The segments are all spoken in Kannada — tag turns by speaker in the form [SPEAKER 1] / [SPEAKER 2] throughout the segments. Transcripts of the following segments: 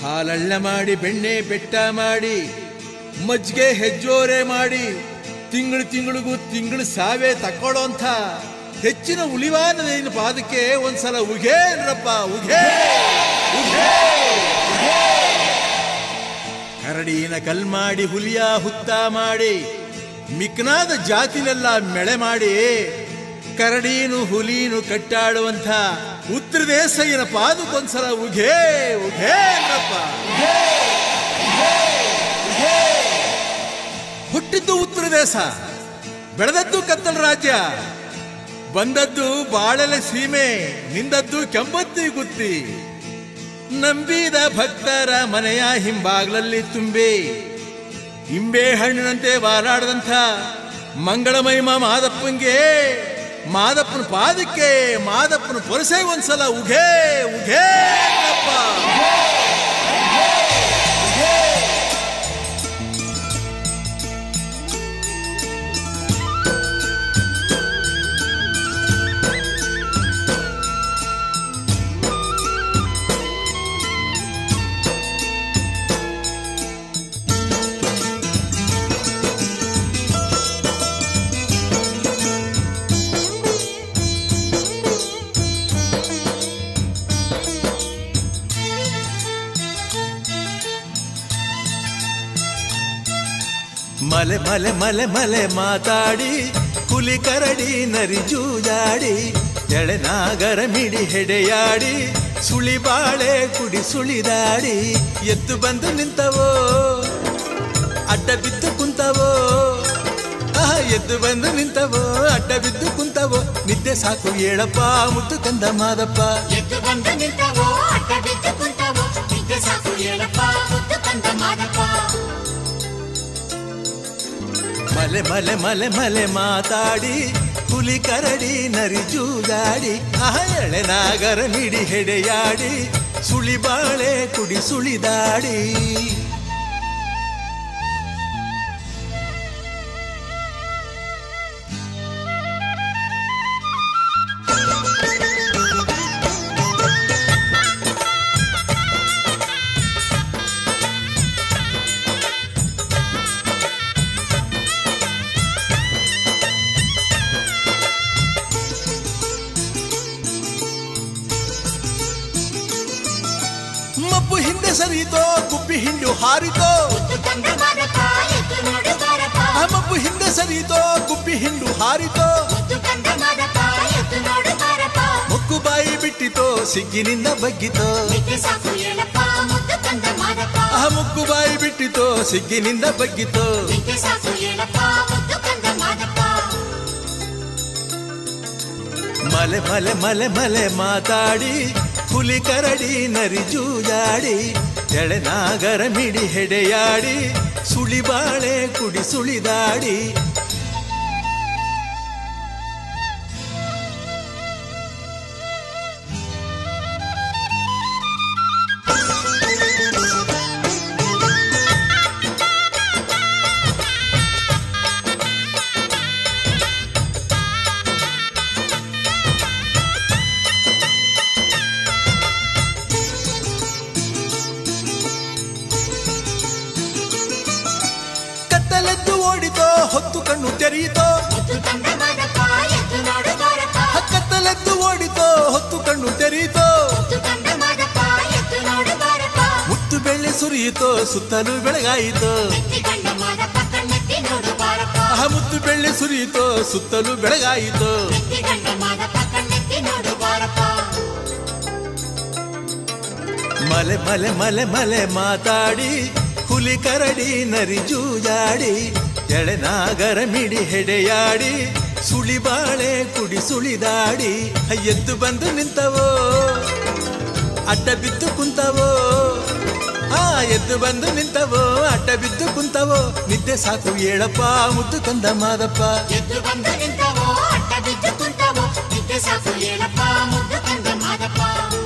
[SPEAKER 1] ಹಾಲಳ್ಳ ಮಾಡಿ ಬೆಣ್ಣೆ ಬೆಟ್ಟ ಮಾಡಿ ಮಜ್ಜಿಗೆ ಹೆಜ್ಜೋರೆ ಮಾಡಿ ತಿಂಗಳು ತಿಂಗಳಿಗೂ ತಿಂಗಳು ಸಾವೇ ತಕೊಳ್ಳೋಂಥ ಹೆಚ್ಚಿನ ಉಳಿವಾನದೇನು ಪಾದಕ್ಕೆ ಒಂದ್ಸಲ ಉಘೇ ಅನ್ರಪ್ಪ ಉಘೇ ಉಘೇ ಉಘೇ. ಕರಡಿನ ಕಲ್ ಮಾಡಿ ಹುಲಿಯ ಹುತ್ತ ಮಾಡಿ ಮಿಕ್ನಾದ ಜಾತಿನೆಲ್ಲ ಮೆಳೆ ಮಾಡಿ ಕರಡೀನು ಹುಲೀನು ಕಟ್ಟಾಡುವಂಥ ಉತ್ತರ ದೇಶಯ್ಯನ ಪಾದಕ್ಕೊಂದ್ಸಲ ಉಘೇ ಉಘೇ ಅನ್ರಪ್ಪ ಉಘೇ, ಉಘೇ, ಉಘೇ. ಹುಟ್ಟಿದ್ದು ಉತ್ತರ ದೇಶ ಬೆಳೆದದ್ದು ಕತ್ತಲ ರಾಜ್ಯ ಬಂದದ್ದು ಬಾಳೆಲೆ ಸೀಮೆ ನಿಂದದ್ದು ಕೆಂಪತ್ತಿ ಗುತ್ತಿ ನಂಬಿದ ಭಕ್ತರ ಮನೆಯ ಹಿಂಬಾಗ್ಲಲ್ಲಿ ತುಂಬಿ ಇಂಬೆ ಹಣ್ಣಿನಂತೆ ಬಾಲಾಡದಂಥ ಮಂಗಳಮಹಿಮ ಮಾದಪ್ಪಂಗೆ ಮಾದಪ್ಪನ ಪಾದಕ್ಕೆ ಮಾದಪ್ಪನ ಪೊರಸೆ ಒಂದ್ಸಲ ಉಘೇ ಉಘೇ ಅಪ್ಪ ಮಲೆ ಮಲೆ ಮಲೆ ಮಲೆ ಮಾತಾಡಿ ಹುಲಿ ಕರಡಿ ನರಿ ಜೂಜಾಡಿ ಎಳೆನಾಗರ ಮಿಡಿ ಹೆಡೆಯಾಡಿ ಸುಳಿ ಬಾಳೆ ಕುಡಿ ಸುಳಿದಾಡಿ ಎದ್ದು ಬಂದು ನಿಂತವೋ ಅಡ್ಡ ಬಿದ್ದು ಕುಂತವೋ ಆಹಾ ಎದ್ದು ಬಂದು ನಿಂತವೋ ಅಡ್ಡ ಬಿದ್ದು ಕುಂತವೋ ನಿದ್ದೆ ಸಾಕು ಹೇಳಪ್ಪ ಮುತ್ತು ಕಂದ ಮಾದಪ್ಪ
[SPEAKER 2] ಎದ್ದು ಬಂದು ನಿಂತವೋ ಅಡ್ಡ ಬಿದ್ದು ಕುಂತವೋ ನಿದ್ದೆ ಸಾಕು ಹೇಳಪ್ಪ ಮುದ್ದು ಕಂದ ಮಾದಪ್ಪ
[SPEAKER 1] ಮಲೆ ಮಲೆ ಮಲೆ ಮಲೆ ಮಾತಾಡಿ ಹುಲಿ ಕರಡಿ ನರಿ ಜೂಜಾಡಿ ಆಹ ಎಳೆನಾಗರ ಮಿಡಿ ಹೆಡೆಯಾಡಿ ಸುಳಿ ಬಾಳೆ ಕುಡಿ ಸುಳಿದಾಡಿ ಮಬ್ಬು ಹಿಂದೆ ಸರಿತೋ ಗುಬ್ಬಿ ಹಿಂಡು ಹಾರಿತೋ
[SPEAKER 2] ಮುದ್ದು ಕಂದ ಮಾದಪ್ಪ ಎದ್ದು ನೋಡು ಬಾರಪ್ಪ
[SPEAKER 1] ಆ ಮಬ್ಬು ಹಿಂದೆ ಸರಿತೋ ಗುಬ್ಬಿ ಹಿಂಡು ಹಾರಿತೋ
[SPEAKER 2] ಮುದ್ದು ಕಂದ ಮಾದಪ್ಪ ಎದ್ದು ನೋಡು ಬಾರಪ್ಪ
[SPEAKER 1] ಮುಕ್ಕು ಬಾಯಿ ಬಿಟ್ಟಿತೋ ಸಿಗ್ಗಿನಿಂದ ಬಗ್ಗಿತೋ
[SPEAKER 2] ನಿದ್ದೆ ಸಾಕು ಹೇಳಪ್ಪ ಮುದ್ದು ಕಂದ ಮಾದಪ್ಪ
[SPEAKER 1] ಆ ಮುಕ್ಕು ಬಾಯಿ ಬಿಟ್ಟಿತೋ ಸಿಗ್ಗಿನಿಂದ ಬಗ್ಗಿತೋ
[SPEAKER 2] ನಿದ್ದೆ ಸಾಕು ಹೇಳಪ್ಪ ಮುದ್ದು ಕಂದ ಮಾದಪ್ಪ
[SPEAKER 1] ಮಲೆ ಮಲೆ ಮಲೆ ಮಲೆ ಮಾತಾಡಿ ಹುಲಿ ಕರಡಿ ನರಿ ಜೂಜಾಡಿ ಎಳೆನಾಗರ ಮಿಡಿ ಹೆಡೆಯಾಡಿ ಸುಳಿ ಬಾಳೆ ಕುಡಿ ಸುಳಿದಾಡಿ ಕತ್ತಲೆದ್ದು ಓಡಿತೋ ಹೊತ್ತು ಕಣ್ಣು ತೆರೆಯಿತೋ
[SPEAKER 2] ಮುದ್ದು ಕಂದ ಮಾದಪ್ಪ ಎದ್ದು ನೋಡು ಬಾರಪ್ಪ
[SPEAKER 1] ಕತ್ತಲೆದ್ದು ಓಡಿತೋ ಹೊತ್ತು ಕಣ್ಣು ತೆರೆಯಿತೋ
[SPEAKER 2] ಮುದ್ದು ಕಂದ ಮಾದಪ್ಪ ಎದ್ದು ನೋಡು ಬಾರಪ್ಪ
[SPEAKER 1] ಮುತ್ತು ಬೆಳ್ಳೆ ಸುರಿಯಿತೋ ಸುತ್ತಲೂ ಬೆಳಗಾಯಿತೋ
[SPEAKER 2] ಎತ್ತಿ ಕಂಡ ಮಾದಪ್ಪ ಕಣ್ಣೆತ್ತಿ ನೋಡು ಬಾರಪ್ಪ
[SPEAKER 1] ಆ ಮುತ್ತು ಬೆಳ್ಳೆ ಸುರಿಯಿತೋ ಸುತ್ತಲೂ ಬೆಳಗಾಯಿತೋ
[SPEAKER 2] ಎತ್ತಿ ಕಂಡ ಮಾದಪ್ಪ ಕಣ್ಣೆತ್ತಿ ನೋಡು ಬಾರಪ್ಪ
[SPEAKER 1] ಮಲೆ ಮಲೆ ಮಲೆ ಮಲೆ ಮಾತಾಡಿ ಹುಲಿ ಕರಡಿ ನರಿ ಜೂಜಾಡಿ ಎಳೆನಾಗರ ಮಿಡಿ ಹೆಡೆಯಾಡಿ ಸುಳಿ ಬಾಳೆ ಕುಡಿ ಸುಳಿದಾಡಿ ಎದ್ದು ಬಂದು ನಿಂತವೋ ಅಡ್ಡ ಬಿದ್ದು ಕುಂತವೋ ಆ ಎದ್ದು ಬಂದು ನಿಂತವೋ ಅಡ್ಡ ಬಿದ್ದು ಕುಂತವೋ ನಿದ್ದೆ ಸಾಕು ಹೇಳಪ್ಪ ಮುದ್ದು ಕಂದ ಮಾದಪ್ಪ
[SPEAKER 2] ಎದ್ದು ಬಂದು ನಿಂತವೋ ಅಡ್ಡ ಬಿದ್ದು ಕುಂತವೋ ನಿದ್ದೆ ಸಾಕು ಹೇಳಪ್ಪ ಮುದ್ದು ಕಂದ ಮಾದಪ್ಪ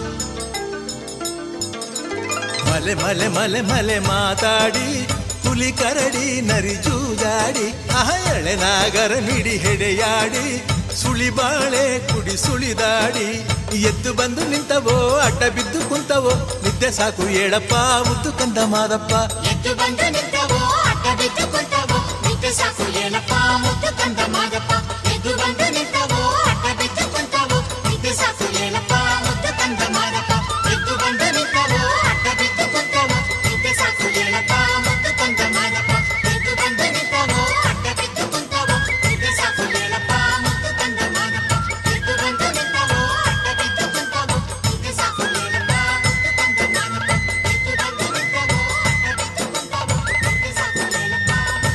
[SPEAKER 1] ಮಲೆ ಮಲೆ ಮಲೆ ಮಲೆ ಮಾತಾಡಿ ಹುಲಿ ಕರಡಿ ನರಿ ಜೂಜಾಡಿ ಆಹ ಎಳೆನಾಗರ ಮಿಡಿ ಹೆಡೆಯಾಡಿ ಸುಳಿ ಬಾಳೆ ಕುಡಿ ಸುಳಿದಾಡಿ ಎದ್ದು ಬಂದು ನಿಂತವೋ ಅಡ್ಡ ಬಿದ್ದು ಕುಂತವೋ ನಿದ್ದೆ ಮುದ್ದೆ ಸಾಕು ಏಳಪ್ಪ ಮುದ್ದು ಕಂದ ಮಾದಪ್ಪ
[SPEAKER 2] ಎದ್ದು ಬಂದು ನಿಂತವೋ ಅಡ್ಡ ಬಿದ್ದು ಕುಂತವೋ ಮುದ್ದು ಸಾಕು ಏನಪ್ಪ ಮುದ್ದು ಕಂದ ಮಾದಪ್ಪ ಎದ್ದು ಬಂದು ನಿಂತವೋ ಅಡ್ಡ ಬಿದ್ದು ಕುಂತವೋ ಮುದ್ದು ಸಾಕು ಏನಪ್ಪ ಮುದ್ದು ಕಂದ ಮಾದಪ್ಪ ಎದ್ದು ಬಂದು ನಿಂತವೋ ಅಡ್ಡ ಬಿದ್ದು ಕುಂತವೋ ಮುದ್ದು ಸಾಕು ಏನಪ್ಪ ಮುದ್ದು ಕಂದ ಮಾದಪ್ಪ ಎದ್ದು ಬಂದು ನಿಂತವೋ ಅಡ್ಡ ಬಿದ್ದು ಕುಂತವೋ ಮುದ್ದು ಸಾಕು ಏನಪ್ಪ ಮುದ್ದು ಕಂದ ಮಾದಪ್ಪ ಎದ್ದು ಬಂದು ನಿಂತವೋ ಅಡ್ಡ ಬಿದ್ದು ಕುಂತವೋ ಮುದ್ದು ಸಾಕು ಏನಪ್ಪ ಮುದ್ದು ಕಂದ ಮಾದಪ್ಪ ಎದ್ದು ಬಂದು ನಿಂತವೋ ಅಡ್ಡ ಬಿದ್ದು ಕುಂತವೋ ಮುದ್ದು ಸಾಕು ಏನಪ್ಪ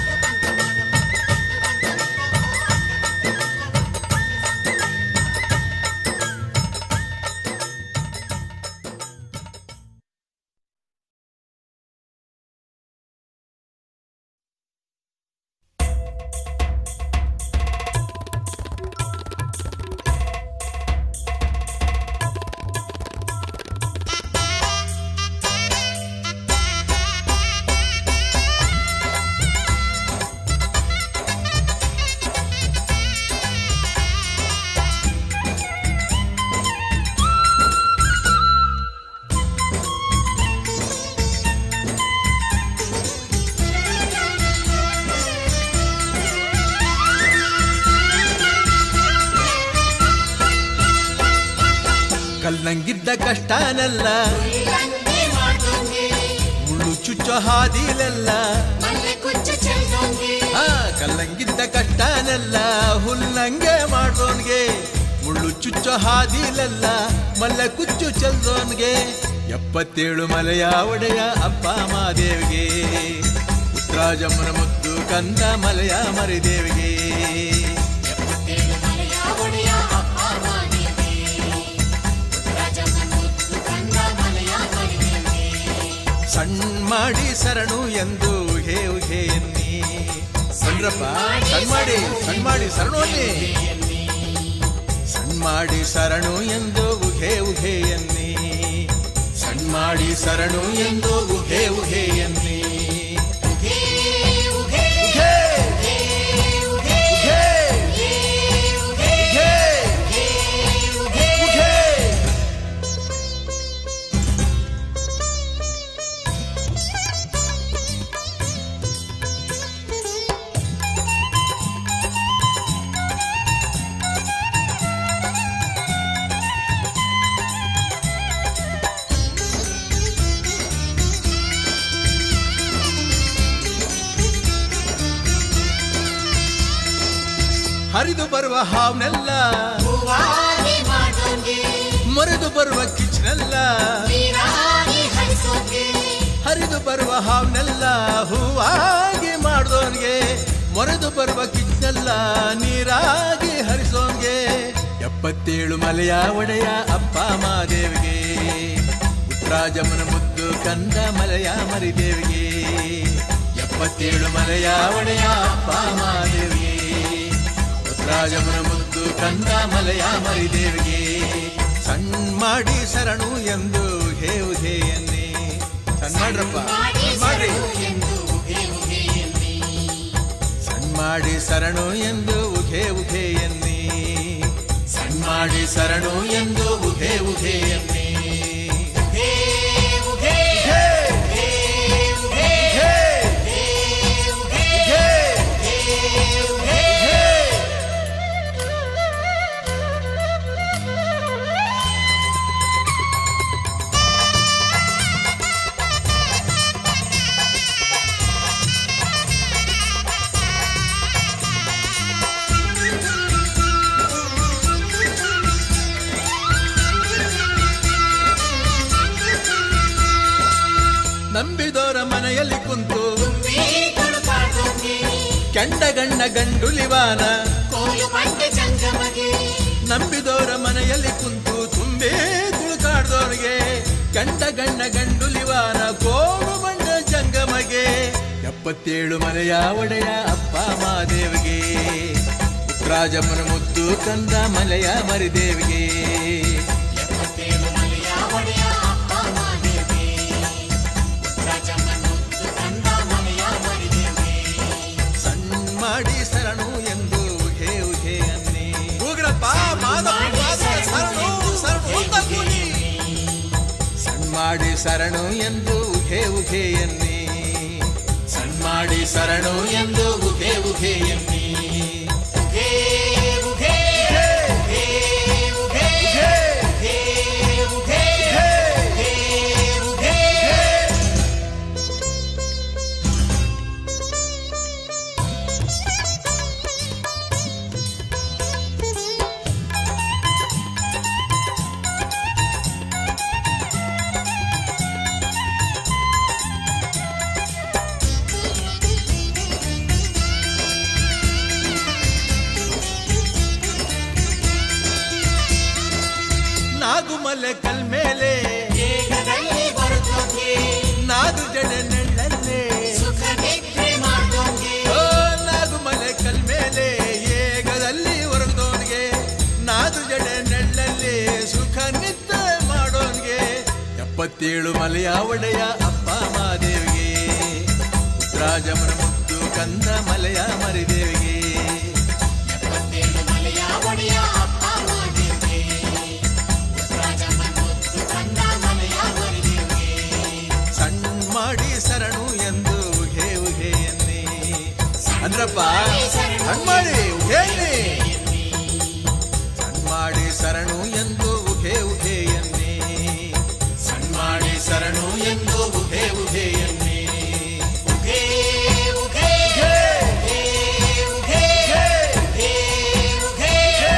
[SPEAKER 2] ಮುದ್ದು ಕಂದ ಮಾದಪ್ಪ
[SPEAKER 1] ಕಲ್ಲಂಗಿದ್ದ ಕಷ್ಟನೆಲ್ಲ
[SPEAKER 2] ಇಲ್ಲಂತೆ ಮಾಡ್ದೋಂಗೆ
[SPEAKER 1] ಮುಳ್ಳು ಚುಚ್ಚೋ ಹಾದಿಲೆಲ್ಲ
[SPEAKER 2] ಮಲ್ಲೆ ಕುಚ್ಚು ಚೆಲ್ದೋಂಗೆ
[SPEAKER 1] ಆ ಕಲ್ಲಂಗಿದ್ದ ಕಷ್ಟನೆಲ್ಲ ಹುಲ್ಲಂಗೆ ಮಾಡೋನ್ಗೆ ಮುಳ್ಳು ಚುಚ್ಚೋ ಹಾದಿಲೆಲ್ಲ ಮಲ್ಲ ಕುಚ್ಚು ಚೆಲ್ದೋನ್ಗೆ ಎಪ್ಪತ್ತೇಳು ಮಲೆಯ ಒಡೆಯ ಅಪ್ಪ ಮಾದೇವಿಗೆ ಉತ್ತರಾಜಮ್ಮನ ಮುದ್ದು ಕಂದ ಮಲೆಯ ಮರಿದೇವಿಗೆ
[SPEAKER 2] ಎಪ್ಪತ್ತೇಳು ಮಲೆಯ ಒಡೆಯ ಅಪ್ಪ ಮಾದೇವಿ ರಾಜಮ್ಮನ ಮುದ್ದು ಕಂದ ಮಲೆಯ ಮರಿದೇವಿ
[SPEAKER 1] ಸಣ್ಣ ಮಾಡಿ ಶರಣು ಎಂದು ಉಹೆ ಉಹೆ ಎನ್ನಿ ಸಣ್ರಪ್ಪ ಸಣ್ಣ ಮಾಡಿ ಸಣ್ಣ ಮಾಡಿ ಶರಣು ಅನ್ನಿ ಸಣ್ಣ ಮಾಡಿ ಶರಣು ಎಂದು ಉಹೆ ಉಹೆ ಎನ್ನಿ ಸಣ್ಣ ಮಾಡಿ ಶರಣು ಎಂದು ಉಹೆ ಉಹೆ ಎನ್ನಿ
[SPEAKER 2] ಉಘೇ ಉಘೇ
[SPEAKER 1] ಉಘೆ,
[SPEAKER 2] ಉಘೇ
[SPEAKER 1] ಉಘೆ, ಉಘೆ, ಉಘೆ. ಹರಿದು ಬರುವ ಹಾವ್ನೆಲ್ಲ
[SPEAKER 2] ಹೂವಾಗಿ ಮಾಡ್ದೋಂಗೆ
[SPEAKER 1] ಮರೆದು ಬರುವ ಕಿಚ್ನೆಲ್ಲ
[SPEAKER 2] ನೀರಾಗಿ ಹರಿಸೋಂಗೆ
[SPEAKER 1] ಹರಿದು ಬರುವ ಹಾವ್ನೆಲ್ಲ ಹೂವಾಗಿ ಮಾಡ್ದೋನ್ಗೆ ಮೊರೆದು ಬರುವ ಕಿಚ್ಚೆಲ್ಲ ನೀರಾಗಿ ಹರಿಸೋನ್ಗೆ ಎಪ್ಪತ್ತೇಳು ಮಲೆಯ ಒಡೆಯ ಅಪ್ಪ ಮಾದೇವಿಗೆ ಉತ್ತರಾಜಮ್ಮನ ಮುದ್ದು ಕಂದ ಮಲೆಯ ಮರಿದೇವಿಗೆ ಎಪ್ಪತ್ತೇಳು ಮಲೆಯ ಒಡೆಯ ಅಪ್ಪ ಮಾದೇವಿಗೆ ಉತ್ತರಾಜಮ್ಮನ ಮುದ್ದು ಕಂದ ಮಲೆಯ ಮರಿದೇವಿಗೆ ಸಣ್ಣ ಮಾಡಿ ಶರಣು ಎಂದು ಹೇ ಉಹೇ ಎನ್ನಿ ಸಣ್ಣ ಮಾಡ್ರಪ್ಪ
[SPEAKER 2] ಮಾಡಿ
[SPEAKER 1] ಸಣ್ಣ ಮಾಡ್ರಿ
[SPEAKER 2] ಶರಣು ಎಂದು ಉಘೇ ಉಘೇ ಎನ್ನಿ
[SPEAKER 1] ಸಣ್ಣ ಮಾಡಿ ಶರಣು ಎಂದು ಉಘೆ ಉಘೆ ಎನ್ನಿ ಸಣ್ಣ ಮಾಡಿ ಶರಣು ಎಂದು ಉಘೆ ಉಘೆ ಎನ್ನಿ
[SPEAKER 2] ಉಘೇ ಉಘೇ
[SPEAKER 1] ಹೇ,
[SPEAKER 2] ಉಘೇ
[SPEAKER 1] ಹೇ,
[SPEAKER 2] ಉಘೇ
[SPEAKER 1] ಹೇ,
[SPEAKER 2] ಉಘೇ
[SPEAKER 1] ಹೇ. ನಂಬಿದೋರ ಮನೆಯಲ್ಲಿ ಕುಂತು
[SPEAKER 2] ತುಂಬಿ ತುಳುಕಾಡ್ದೋಂಗೆ
[SPEAKER 1] ಕೆಂಡ ಗಣ್ಣ ಗಂಡುಲಿವಾನ
[SPEAKER 2] ಕೋಲು ಬಂಡೆ ಜಂಗಮಗೆ
[SPEAKER 1] ನಂಬಿದೋರ ಮನೆಯಲ್ಲಿ ಕುಂತು ತುಂಬೇ ತುಳುಕಾಡ್ದೋರ್ಗೆ ಕಂಡ ಗಣ್ಣ ಗಂಡುಲಿವಾನ ಕೋಡು ಬಂಡ ಜಂಗಮಗೆ ಎಪ್ಪತ್ತೇಳು ಮನೆಯ ಒಡೆಯ ಅಪ್ಪ ಮಾದೇವಿಗೆ ಉತ್ತರಾಜಮ್ಮನ ಮುದ್ದು ಕಂದ ಮಲೆಯ ಮರಿದೇವಿಗೆ
[SPEAKER 2] ಎಪ್ಪತ್ತೇಳು ಮಲೆಯ ಒಡೆಯ ಅಪ್ಪ ಮಾದೇವಿ ರಾಜಮ್ಮನ ಮುದ್ದು ಕಂದ ಮಲೆಯ ಮರಿದೇವಿ
[SPEAKER 1] ಸಣ್ಣ ಮಾಡಿ ಶರಣು ಎಂದು ಉಹೆ ಉಹೆ ಅನ್ನಿ ಉಗ್ರಪ್ಪ ಮಾದಪ್ಪ ಮಾದಪ್ಪ ಶರಣು ಶರಣು ಅಂತ ಕೂಗಿ. ಸಣ್ಣ ಮಾಡಿ ಮಾಡಿ ಸರಣು ಎಂದು ಉಘೆ ಉಘೆ ಎನ್ನಿ ಸನ್ಮಾಡಿ ಸರಣು ಎಂದು ಉಘೆ ಉಘೆ ಎನ್ನಿ
[SPEAKER 2] ಉಘೇ, ಉಘೇ, ಉಘೇ, ಉಘೇ, ಉಘೇ, ಉಘೇ, ಉಘೇ, ಉಘೇ.
[SPEAKER 1] ನಾಗುಮಲೆ ಕಲ್ಮೇಲೆ
[SPEAKER 2] ವೇಗದಲ್ಲಿ ಬರುತ್ತೋಂಗೆ,
[SPEAKER 1] ನಾದು ಜಡೆ ನೆಳ್ಳಲ್ಲೇ
[SPEAKER 2] ಸುಖ ನಿದ್ರೆ ಮಾಡ್ದೋಂಗೆ.
[SPEAKER 1] ಓ ನಾಗುಮಲೆ ಕಲ್ಮೇಲೆ ಏಗದಲ್ಲಿ ಹೊರಗದವನಿಗೆ ನಾದು ಜಡೆ ನೆಳ್ಳಲ್ಲಿ ಸುಖ ನಿದ್ದೆ ಮಾಡೋನ್ಗೆ ಎಪ್ಪತ್ತೇಳು ಮಲೆಯ ಒಡೆಯ ಅಪ್ಪ ಮಾದೇವಿಗೆ ರಾಜಮನ ಮುದ್ದು ಕಂದ ಮಲೆಯ ಮರಿದೇವಿಗೆ
[SPEAKER 2] ಎಪ್ಪತ್ತೇಳು ಮಲೆಯ ಒಡೆಯ ಅಪ್ಪ ಮಾದೇವ್ಗೆ. ರಾಜಮ್ಮನ್ ಮುದ್ದು ಕಂದ ಮಲೆಯ ಮರಿದೇವ್ಗೆ.
[SPEAKER 1] ಸಣ್ಣ ಮಾಡಿ ಸರಣು ಎಂದು ಉಘೆ ಉಘೆ ಎನ್ನಿ ಅಂದ್ರಪ್ಪ ಸಣ್ಣ ಮಾಡಿ ಉಘೆ ಎನ್ನಿ ಸಣ್ಣ ಮಾಡಿ ಸರಣು ಎಂದು ಉಘೆ ಉಘೆ ಎನ್ನಿ ಸಣ್ಣ ಮಾಡಿ ಸರಣು ಎಂದು ಉಘೆ ಉಘೆ ಎನ್ನಿ
[SPEAKER 2] ಉಘೇ, ಉಘೇ, ಉಘೇ, ಉಘೇ, ಉಘೇ, ಉಘೇ,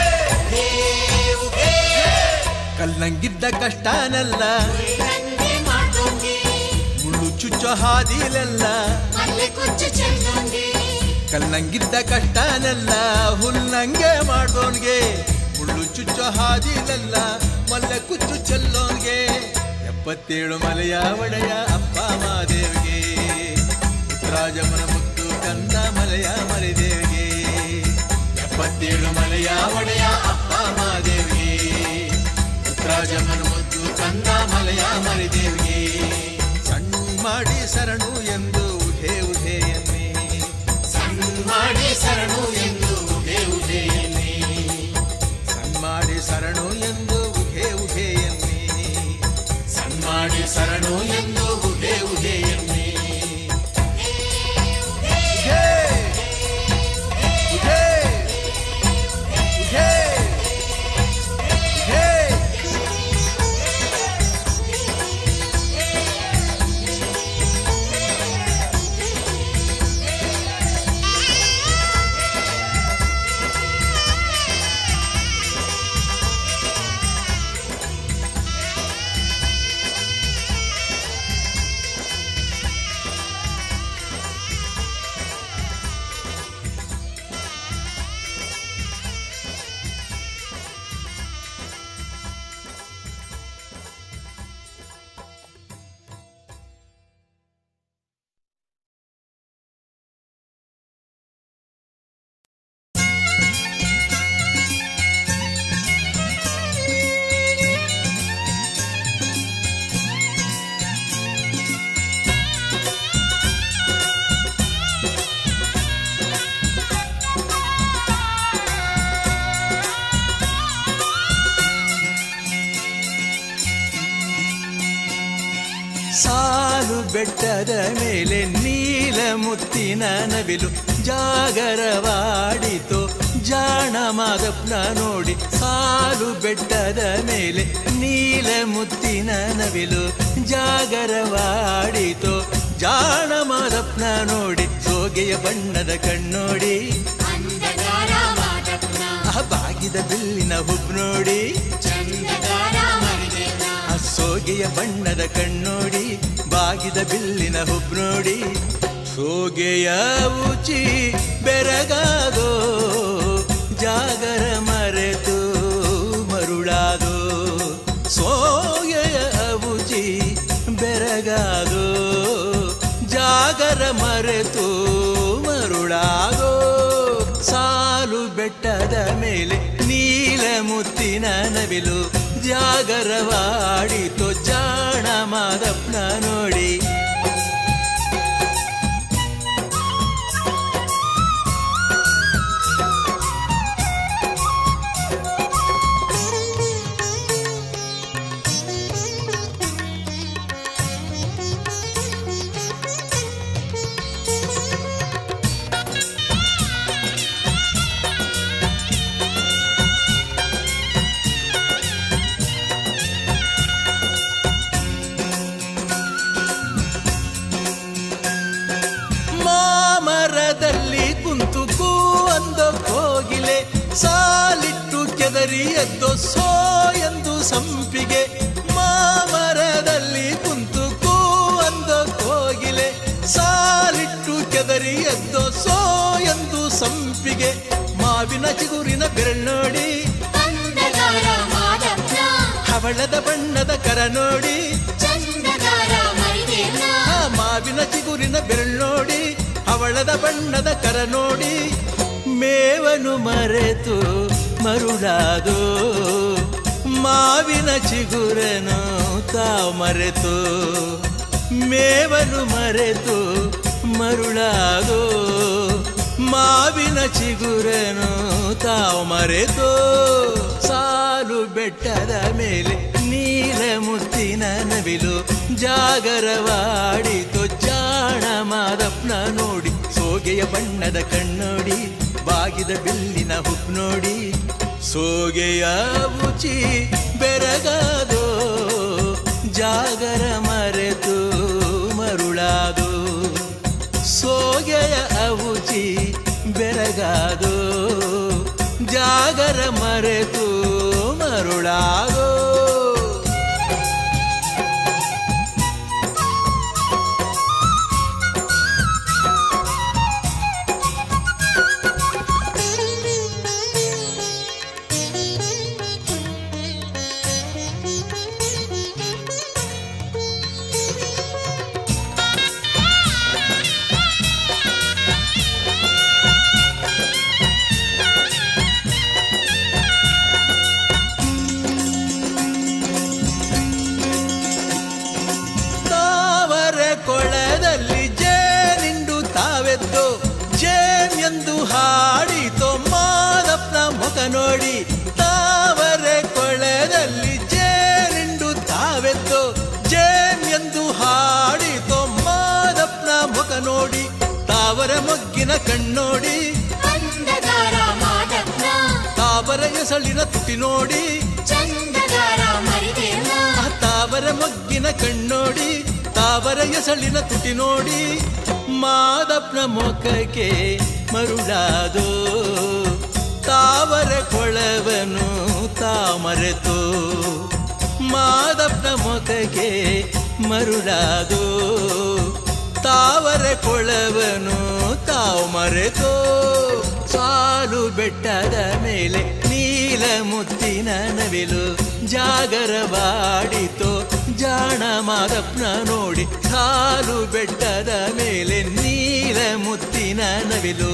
[SPEAKER 2] ಉಘೇ, ಉಘೇ.
[SPEAKER 1] ಕಲ್ಲಂಗಿದ್ದ ಕಷ್ಟನೆಲ್ಲ
[SPEAKER 2] ಉಳ್ಳಂಗೆ ಮಾಡ್ದೋಂಗೆ,
[SPEAKER 1] ಮುಳ್ಳು ಚುಚ್ಚೋ ಹಾದಿಲೆಲ್ಲ
[SPEAKER 2] ಮಲ್ಲೆ ಕುಚ್ಚು ಚೆಲ್ಲೋಂಗೆ.
[SPEAKER 1] ಕಲ್ಲಂಗಿದ್ದ ಕಷ್ಟನೆಲ್ಲ ಹುಲ್ಲಂಗೆ ಮಾಡೋನ್ಗೆ ಮುಳ್ಳು ಚುಚ್ಚೋ ಹಾದಿಲೆಲ್ಲ ಮಲ್ಲೆ ಕುಚ್ಚು ಚೆಲ್ಲೋನ್ಗೆ ಎಪ್ಪತ್ತೇಳು ಮಲೆಯ ಒಡೆಯ ಅಪ್ಪ ಮಾದೇವಿಗೆ ಉತ್ತರಾಜಮನ ಮುತ್ತು ಕಂದ ಮಲೆಯ ಮರಿದೇವಿಗೆ ಎಪ್ಪತ್ತೇಳು ಮಲೆಯ ಒಡೆಯ ಅಪ್ಪ ಮಾದೇವಿಗೆ ಉತ್ತರಾಜಮನ ಮುತ್ತು ಕಂದ ಮಲೆಯ ಮರಿದೇವಿಗೆ ಸಣ್ಣ ಮಾಡಿ ಸರಣು ಎಂದು ಉಧೆ ಉಧೆ ಎನ್ನಿ
[SPEAKER 2] ಸಣ್ಣ ಮಾಡಿ ಸರಣು ಎಂದು ಉಘೇ, ಉಘೇ ಎನ್ನಿ.
[SPEAKER 1] ಸಣ್ಣ ಮಾಡಿ ಸರಣು ಎಂದು ಉಘೆ ಉಘೆ ಎನ್ನಿ
[SPEAKER 2] ಸಣ್ಣ ಮಾಡಿ ಸರಣು ಎಂದು ಉಘೇ, ಉಘೇ ಎನ್ನಿ.
[SPEAKER 1] ಉಘೆ ಉಘೆ ಉಘೆ ಉಘೆ ಸಾಲು ಬೆಟ್ಟದ ಮೇಲೆ ನೀಲ ಮುತ್ತಿನ ನವಿಲು ಜಾಗರವಾಡಿತು ಜಾಣ ಮಾದಪ್ಪನ ನೋಡಿ ಸಾಲು ಬೆಟ್ಟದ ಮೇಲೆ ನೀಲ ಮುತ್ತಿನ ನವಿಲು ಜಾಗರವಾಡಿತು ಜಾಣ ಮಾದಪ್ಪನ ನೋಡಿ ಸೋಗೆಯ ಬಣ್ಣದ ಕಣ್ಣೋಡಿ
[SPEAKER 2] ಅಂಧಗಾರ ಮಾದಪ್ಪನ,
[SPEAKER 1] ಆ ಬಾಗಿದ ಬಿಲ್ಲಿನ ಹುಬ್ ನೋಡಿ
[SPEAKER 2] ಚಂದಗಾರ ಮರಿದೇವ್ನ.
[SPEAKER 1] ಆ ಸೋಗೆಯ ಬಣ್ಣದ ಕಣ್ಣೋಡಿ ಬಾಗಿದ ಬಿಲ್ಲಿನ ಹುಬ್ ನೋಡಿ ಸೋಗೆಯ ಉಚಿ ಬೆರಗಾದೋ ಜಾಗರ ಮರೆತು ಮರುಳಾದೋ ಸೋಗೆಯ ಅಬುಜಿ ಬೆರಗಾದೋ ಜಾಗರ ಮರೆತು ಮರುಳಾದೋ ಸಾಲು ಬೆಟ್ಟದ ಮೇಲೆ ನೀಲ ಮುತ್ತಿನ ನವಿಲು ಜಾಗರವಾಡಿತು ಜಾಣ ಮಾದಪ್ಪನ ನೋಡಿ ಸಾಲಿಟ್ಟು ಕೆದರಿ ಎದ್ದೋ ಸೋ ಎಂದು ಸಂಪಿಗೆ ಮಾಮರದಲ್ಲಿ ಕುಂತು ಕೂ ಅಂದ ಕೋಗಿಲೆ ಸಾಲಿಟ್ಟು ಕೆದರಿ ಎದ್ದೋ ಸೋ ಎಂದು ಸಂಪಿಗೆ ಮಾವಿನ ಚಿಗುರಿನ ಬೆರಳ್ನೋಡಿ
[SPEAKER 2] ಅಂದಗಾರ ಮಾದಪ್ನ
[SPEAKER 1] ಹವಳದ ಬಣ್ಣದ ಕರ ನೋಡಿ
[SPEAKER 2] ಚಂದಗಾರ ಮರಿದೇನ
[SPEAKER 1] ಆ ಮಾವಿನ ಚಿಗುರಿನ ಬೆರಳ್ನೋಡಿ ಅವಳದ ಬಣ್ಣದ ಕರ ನೋಡಿ ಮೇವನು ಮರೆತು ಮರುಳಾದು ಮಾವಿನ ಚಿಗುರನು ತಾವು ಮರೆತು ಮೇವನು ಮರೆತು ಮರುಳಾದು ಮಾವಿನ ಚಿಗುರನು ತಾವು ಮರೆತು ಸಾಲು ಬೆಟ್ಟದ ಮೇಲೆ ನೀಲ ಮುತ್ತಿನ ನವಿಲು ಜಾಗರವಾಡಿತು ಜಾಣ ಮಾದಪ್ಪನ ನೋಡಿ ಸೋಗೆಯ ಬಣ್ಣದ ಕಣ್ಣೋಡಿ ಬಾಗಿದ ಬಿಲ್ಲಿನ ಹುಬ್ ನೋಡಿ ಸೋಗೆಯ ಮುಚಿ ಬೆರಗಾದೋ ಜಾಗರ ಮರೆತು ಮರುಳಾದು ಸೋಗೆಯ ಅವುಚಿ ಬೆರಗಾದೋ ಜಾಗರ ಮರೆತು ಮರುಳಾಗೋ ತಾವರೆ ಕೊಳದಲ್ಲಿ ಜೇನಿಂಡು ತಾವೆದ್ದು ಜೇನ್ ಎಂದು ಹಾಡಿತೋ ಮಾದಪ್ಪನ ಮುಖ ನೋಡಿ ತಾವರೆ ಕೊಳದಲ್ಲಿ ಜೇನಿಂಡು ತಾವೆದ್ದು ಜೇನ್ ಎಂದು ಹಾಡಿತೋ ಮಾದಪ್ಪನ ಮುಖ ನೋಡಿ ತಾವರ ಮೊಗ್ಗಿನ ಕಣ್ಣೋಡಿ
[SPEAKER 2] ಅಂದಗಾರ ಮಾದಪ್ನ
[SPEAKER 1] ತಾವರ ಎಸಳಿನ ತುಟಿ ನೋಡಿ
[SPEAKER 2] ಚಂದಗಾರ ಮರಿದೇನ
[SPEAKER 1] ಆ ತಾವರ ಮೊಗ್ಗಿನ ಕಣ್ಣೋಡಿ ತಾವರ ಎಸಳಿನ ತುಟಿ ನೋಡಿ ಮಾದಪ್ಪನ ಮೊಖಕ್ಕೆ ಮರುಳಾದೋ ತಾವರ ಕೊಳವನು ತಾ ಮರೆತು ಮಾದಪ್ಪನ ಮೊಖಕ್ಕೆ ಮರುಳಾದೋ ತಾವರ ಕೊಳವನು ತಾವು ಮರೆತೋ ಸಾಲು ಬೆಟ್ಟದ ಮೇಲೆ ನೀಲ ಮುತ್ತಿನ ನವಿಲು ಜಾಗರವಾಡಿತೋ ಜಾಣ ಮಾದಪ್ಪನ ನೋಡಿ ಸಾಲು ಬೆಟ್ಟದ ಮೇಲೆ ನೀಲ ಮುತ್ತಿನ ನವಿಲು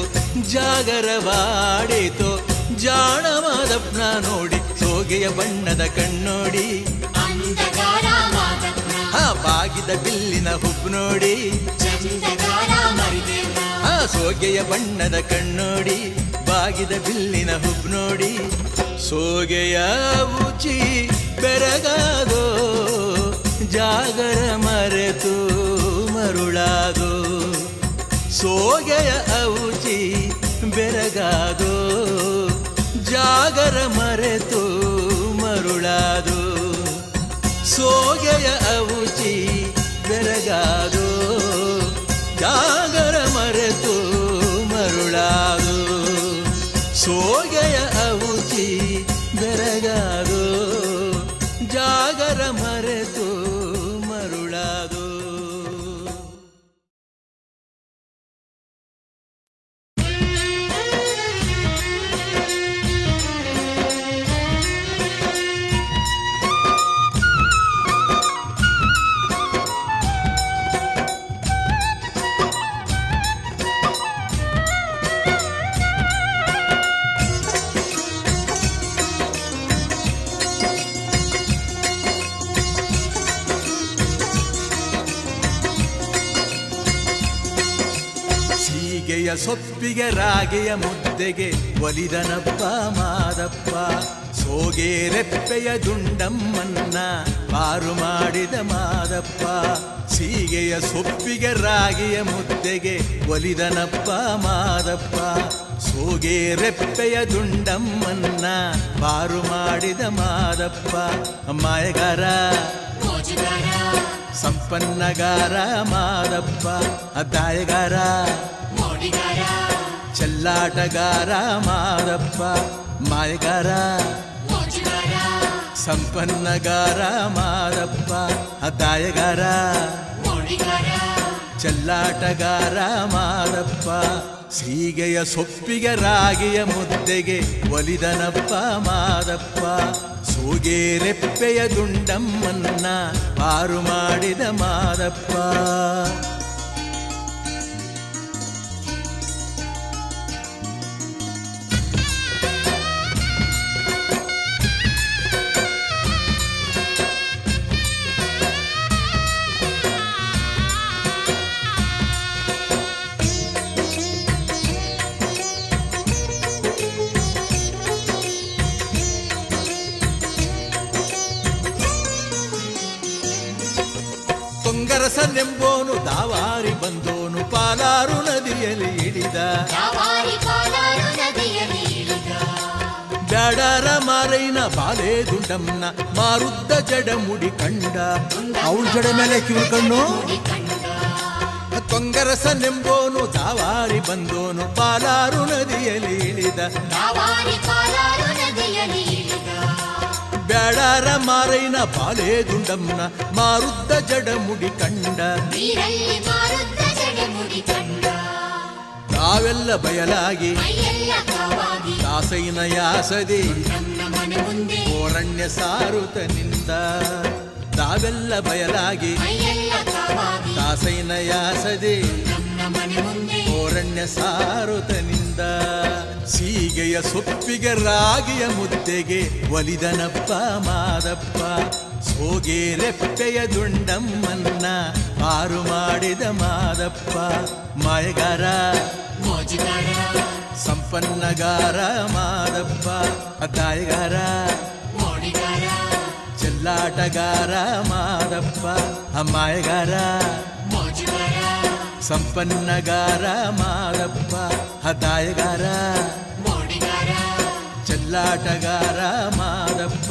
[SPEAKER 1] ಜಾಗರವಾಡಿತೋ ಜಾಣ ಮಾದಪ್ಪನ ನೋಡಿ ಸೋಗೆಯ ಬಣ್ಣದ ಕಣ್ಣೋಡಿ
[SPEAKER 2] ಅಂದಗಾರ ಮಾದಪ್ನ
[SPEAKER 1] ಆ ಬಾಗಿದ ಬಿಲ್ಲಿನ ಹುಬ್ಬು ನೋಡಿ
[SPEAKER 2] ಚಂದಗಾರ ಮರಿದೇನ
[SPEAKER 1] ಆ ಸೋಗೆಯ ಬಣ್ಣದ ಕಣ್ಣೋಡಿ ಬಾಗಿದ ಬಿಲ್ಲಿನ ಹುಬ್ ನೋಡಿ ಸೋಗೆಯ ಉಚಿ ಬೆರಗಾದೋ ಜಾಗರ ಮರೆತು ಮರುಳಾದೋ ಸೋಗೆಯ ಔಚಿ ಬೆರಗಾದೋ ಜಾಗರ ಮರೆತು ಮರುಳಾದೋ ಸೋಗೆಯ ಔಚಿ ಬೆರಗಾದೋ ಜಾಗರ ಮರೆತು ಮರುಳಾದು ಸೋಗೆಯ ಔಚಿ ಬೆರಗಾದೋ ಜಾಗರ ಮರೆತು ಮರುಳಾದು ಸೀಗೆಯ ಸೊಪ್ಪಿಗೆ ರಾಗೆಯ ಮುದ್ದೆಗೆ ಒಲಿದನಪ್ಪ ಮಾದಪ್ಪ ಸೋಗೆ ರೆಪ್ಪೆಯ ದುಂಡಮ್ಮನ್ನ ಪಾರು ಮಾಡಿದ ಮಾದಪ್ಪ ಸೀಗೆಯ ಸೊಪ್ಪಿಗೆ ರಾಗೆಯ ಮುದ್ದೆಗೆ ಒಲಿದನಪ್ಪ ಮಾದಪ್ಪ ಸೋಗೆ ರೆಪ್ಪೆಯ ದುಂಡಮ್ಮನ್ನ ಪಾರು ಮಾಡಿದ ಮಾದಪ್ಪ ಮಾಯಗಾರ
[SPEAKER 2] ಮೋಜುಗಾರ
[SPEAKER 1] ಸಂಪನ್ನಗಾರ ಮಾದಪ್ಪ ಅದ್ದಾಯಗಾರ
[SPEAKER 2] ಮೋಡಿಗಾರ
[SPEAKER 1] ಚೆಲ್ಲ ಚೆಲ್ಲಾಟಗಾರ ಮಾದಪ್ಪ ಮಾಯಗಾರ
[SPEAKER 2] ಮೋಜುಗಾರ
[SPEAKER 1] ಸಂಪನ್ನಗಾರ ಮಾದಪ್ಪ ಅದಾಯಗಾರ
[SPEAKER 2] ಮೋಡಿಗಾರ
[SPEAKER 1] ಚೆಲ್ಲಾಟಗಾರ ಮಾದಪ್ಪ ಸೀಗೆಯ ಸೊಪ್ಪಿಗೆ ರಾಗಿಯ ಮುದ್ದೆಗೆ ಒಲಿದನಪ್ಪ ಮಾದಪ್ಪ ಸೂಗೆ ರೆಪ್ಪೆಯ ದುಂಡಮ್ಮನ್ನ ಪಾರು ಮಾಡಿದ ಮಾದಪ್ಪ ತೊಂಗರಸನೆಂಬೋನು ದಾವಾರಿ ಬಂದೋನು ಪಾಲಾರು ನದಿಯಲ್ಲಿ ಇಳಿದ
[SPEAKER 2] ಯಾವಾರಿ ಪಾಲಾರು ನದಿಯಲ್ಲಿ ಇಳಿದ
[SPEAKER 1] ಬ್ಯಾಡಾರ ಮಾರೈನ ಬಾಲೆ ದುಂಡಮ್ಮನ ಮಾರುದ್ದ ಜಡ ಮುಡಿ ಕಂಡ ಅವಳ ಜಡ ಮೇಲೆ ಕಿವಿ ಕಣ್ಣು
[SPEAKER 2] ಮುಡಿ ಕಂಡ
[SPEAKER 1] ತೊಂಗರಸನೆಂಬೋನು ದಾವಾರಿ ಬಂದೋನು ಪಾಲಾರು ನದಿಯಲ್ಲಿ ಇಳಿದ
[SPEAKER 2] ಯಾವಾರಿ ಪಾಲಾರು ನದಿಯಲ್ಲಿ ಇಳಿದ
[SPEAKER 1] ಬ್ಯಾಡಾರ ಮಾರೈನ ಬಾಲೆ ದುಂಡಮ್ಮನ ಮಾರುದ್ದ ಜಡ ಮುಡಿ ಕಂಡ
[SPEAKER 2] ನೀರಲ್ಲಿ ಮಾರುದ್ದ ಜಡೆ ಮುಡಿ ಕಂಡ
[SPEAKER 1] ತಾವೆಲ್ಲ ಬಯಲಾಗಿ
[SPEAKER 2] ಮೈಯೆಲ್ಲ ಕಾವಾಗಿ
[SPEAKER 1] ದಾಸೈನ ಯಾಸದೆ
[SPEAKER 2] ನಮ್ಮ ಮನೆ ಮುಂದೆ
[SPEAKER 1] ಓರಣ್ಯ ಸಾರುತನಿಂದ ತಾವೆಲ್ಲ ಬಯಲಾಗಿ
[SPEAKER 2] ಮೈಯೆಲ್ಲ ಕಾವಾಗಿ
[SPEAKER 1] ದಾಸೈನ ಯಾಸದೆ
[SPEAKER 2] ನಮ್ಮ ಮನೆ ಮುಂದೆ
[SPEAKER 1] ಓರಣ್ಯ ಸಾರುತನಿಂದ ಸೀಗೆಯ ಸೊಪ್ಪಿಗೆ ರಾಗಿಯ ಮುದ್ದೆಗೆ ಒಲಿದನಪ್ಪ ಮಾದಪ್ಪ ಸೋಗೆ ರೆಪ್ಪೆಯ ದುಂಡಮ್ಮನ್ನ ಪಾರು ಮಾಡಿದ ಮಾದಪ್ಪ ಮಾಯಗಾರ
[SPEAKER 2] ಮೋಜುಗಾರ
[SPEAKER 1] ಸಂಪನ್ನಗಾರ ಮಾದಪ್ಪ ಅದಾಯಗಾರ
[SPEAKER 2] ಮೋಡಿಗಾರ
[SPEAKER 1] ಚೆಲ್ಲಾಟಗಾರ ಮಾದಪ್ಪ ಅಮ್ಮಾಯಗಾರ
[SPEAKER 2] ಮೋಜುಗಾರ
[SPEAKER 1] ಸಂಪನ್ನಗಾರ ಮಾದಪ್ಪ ಹದಾಯಗಾರ
[SPEAKER 2] ಮೋಡಿಗಾರ
[SPEAKER 1] ಚೆಲ್ಲಾಟಗಾರ ಮಾದಪ್ಪ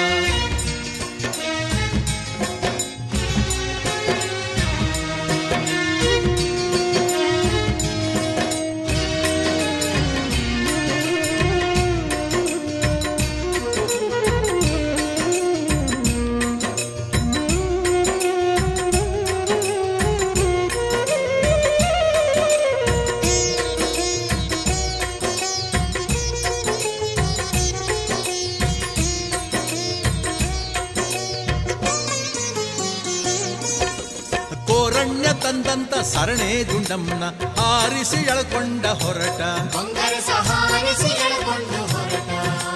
[SPEAKER 1] ಕೋರಣ್ಯ ತಂದಂತ ಸರಣೆ ದುಂಡಮ್ಮನ ಆರಿಸಿ ಎಳ್ಕೊಂಡ ಹೊರಟ
[SPEAKER 2] ಬಂಗಾರ ಸಹಾರಿಸಿ ಎಳ್ಕೊಂಡು ಹೊರಟ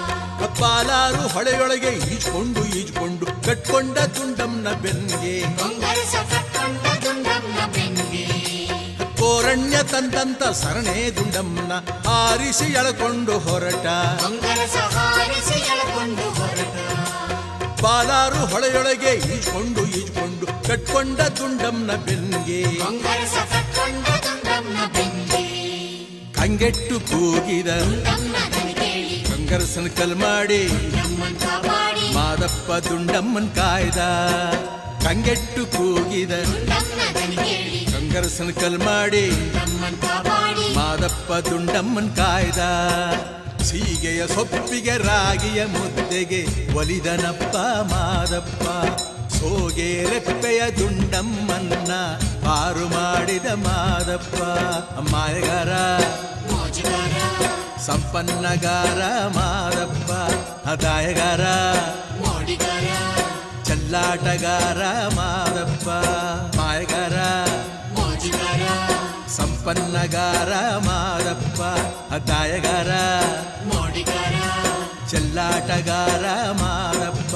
[SPEAKER 1] ಪಾಲಾರು ಹೊಳೆಯೊಳಗೆ ಈಜ್ಕೊಂಡು ಈಜ್ಕೊಂಡು ಕಟ್ಕೊಂಡ ದುಂಡಮ್ಮನ ಬೆನ್ಗೆ
[SPEAKER 2] ಬಂಗಾರ ಕಟ್ಕೊಂಡ ದುಂಡಮ್ಮನ ಬೆನ್ಗೆ
[SPEAKER 1] ಕೋರಣ್ಯ ತಂದಂತ ಸರಣೆ ದುಂಡಮ್ಮನ ಆರಿಸಿ ಎಳ್ಕೊಂಡು ಹೊರಟ
[SPEAKER 2] ಬಂಗಾರ ಸಹಾರಿಸಿ ಎಳ್ಕೊಂಡು ಹೊರಟ
[SPEAKER 1] ಪಾಲಾರು ಹೊಳೆಯೊಳಗೆ ಈಜ್ಕೊಂಡು ಈಜ್ಕೊಂಡು ಕಟ್ಕೊಂಡ ದುಂಡಮ್ಮನ ಬೆನ್ಗೆ
[SPEAKER 2] ಬಂಗಾರ ಕಟ್ಕೊಂಡ ದುಂಡಮ್ಮನ ಬೆನ್ಗೆ
[SPEAKER 1] ಕಂಗೆಟ್ಟು ಕೂಗಿದ
[SPEAKER 2] ದುಂಡಮ್ಮನ ದನಿ ಕೇಳಿ
[SPEAKER 1] ಕಂಗರಸನ ಕಲ್ ಮಾಡಿ
[SPEAKER 2] ನಮ್ಮನ್ ಕಾಪಾಡಿ
[SPEAKER 1] ಮಾದಪ್ಪ ದುಂಡಮ್ಮನ್ ಕಾಯ್ದ ಕಂಗೆಟ್ಟು ಕೂಗಿದ
[SPEAKER 2] ದುಂಡಮ್ಮನ ದನಿ ಕೇಳಿ
[SPEAKER 1] ಕಂಗರಸನ ಕಲ್ ಮಾಡಿ
[SPEAKER 2] ನಮ್ಮನ್ ಕಾಪಾಡಿ
[SPEAKER 1] ಮಾದಪ್ಪ ದುಂಡಮ್ಮನ್ ಕಾಯ್ದ ಸೀಗೆಯ ಸೊಪ್ಪಿಗೆ ರಾಗಿಯ ಮುದ್ದೆಗೆ ಒಲಿದನಪ್ಪ ಮಾದಪ್ಪ ಸೋಗೆ ರೆಪ್ಪೆಯ ದುಂಡಮ್ಮನ್ನ ಪಾರು ಮಾಡಿದ ಮಾದಪ್ಪ ಮಾಯಗಾರ
[SPEAKER 2] ಮೋಜುಗಾರ
[SPEAKER 1] ಸಂಪನ್ನಗಾರ ಮಾದಪ್ಪ ಅದಾಯಗಾರ
[SPEAKER 2] ಮೋಡಿಗಾರ
[SPEAKER 1] ಚೆಲ್ಲಾಟಗಾರ ಮಾದಪ್ಪ ಮಾಯಗಾರ
[SPEAKER 2] ಮೋಜುಗಾರ
[SPEAKER 1] ಸಂಪನ್ನಗಾರ ಮಾದಪ್ಪ ಅದಾಯಗಾರ
[SPEAKER 2] ಮೋಡಿಗಾರ
[SPEAKER 1] ಚೆಲ್ಲಾಟಗಾರ ಮಾದಪ್ಪ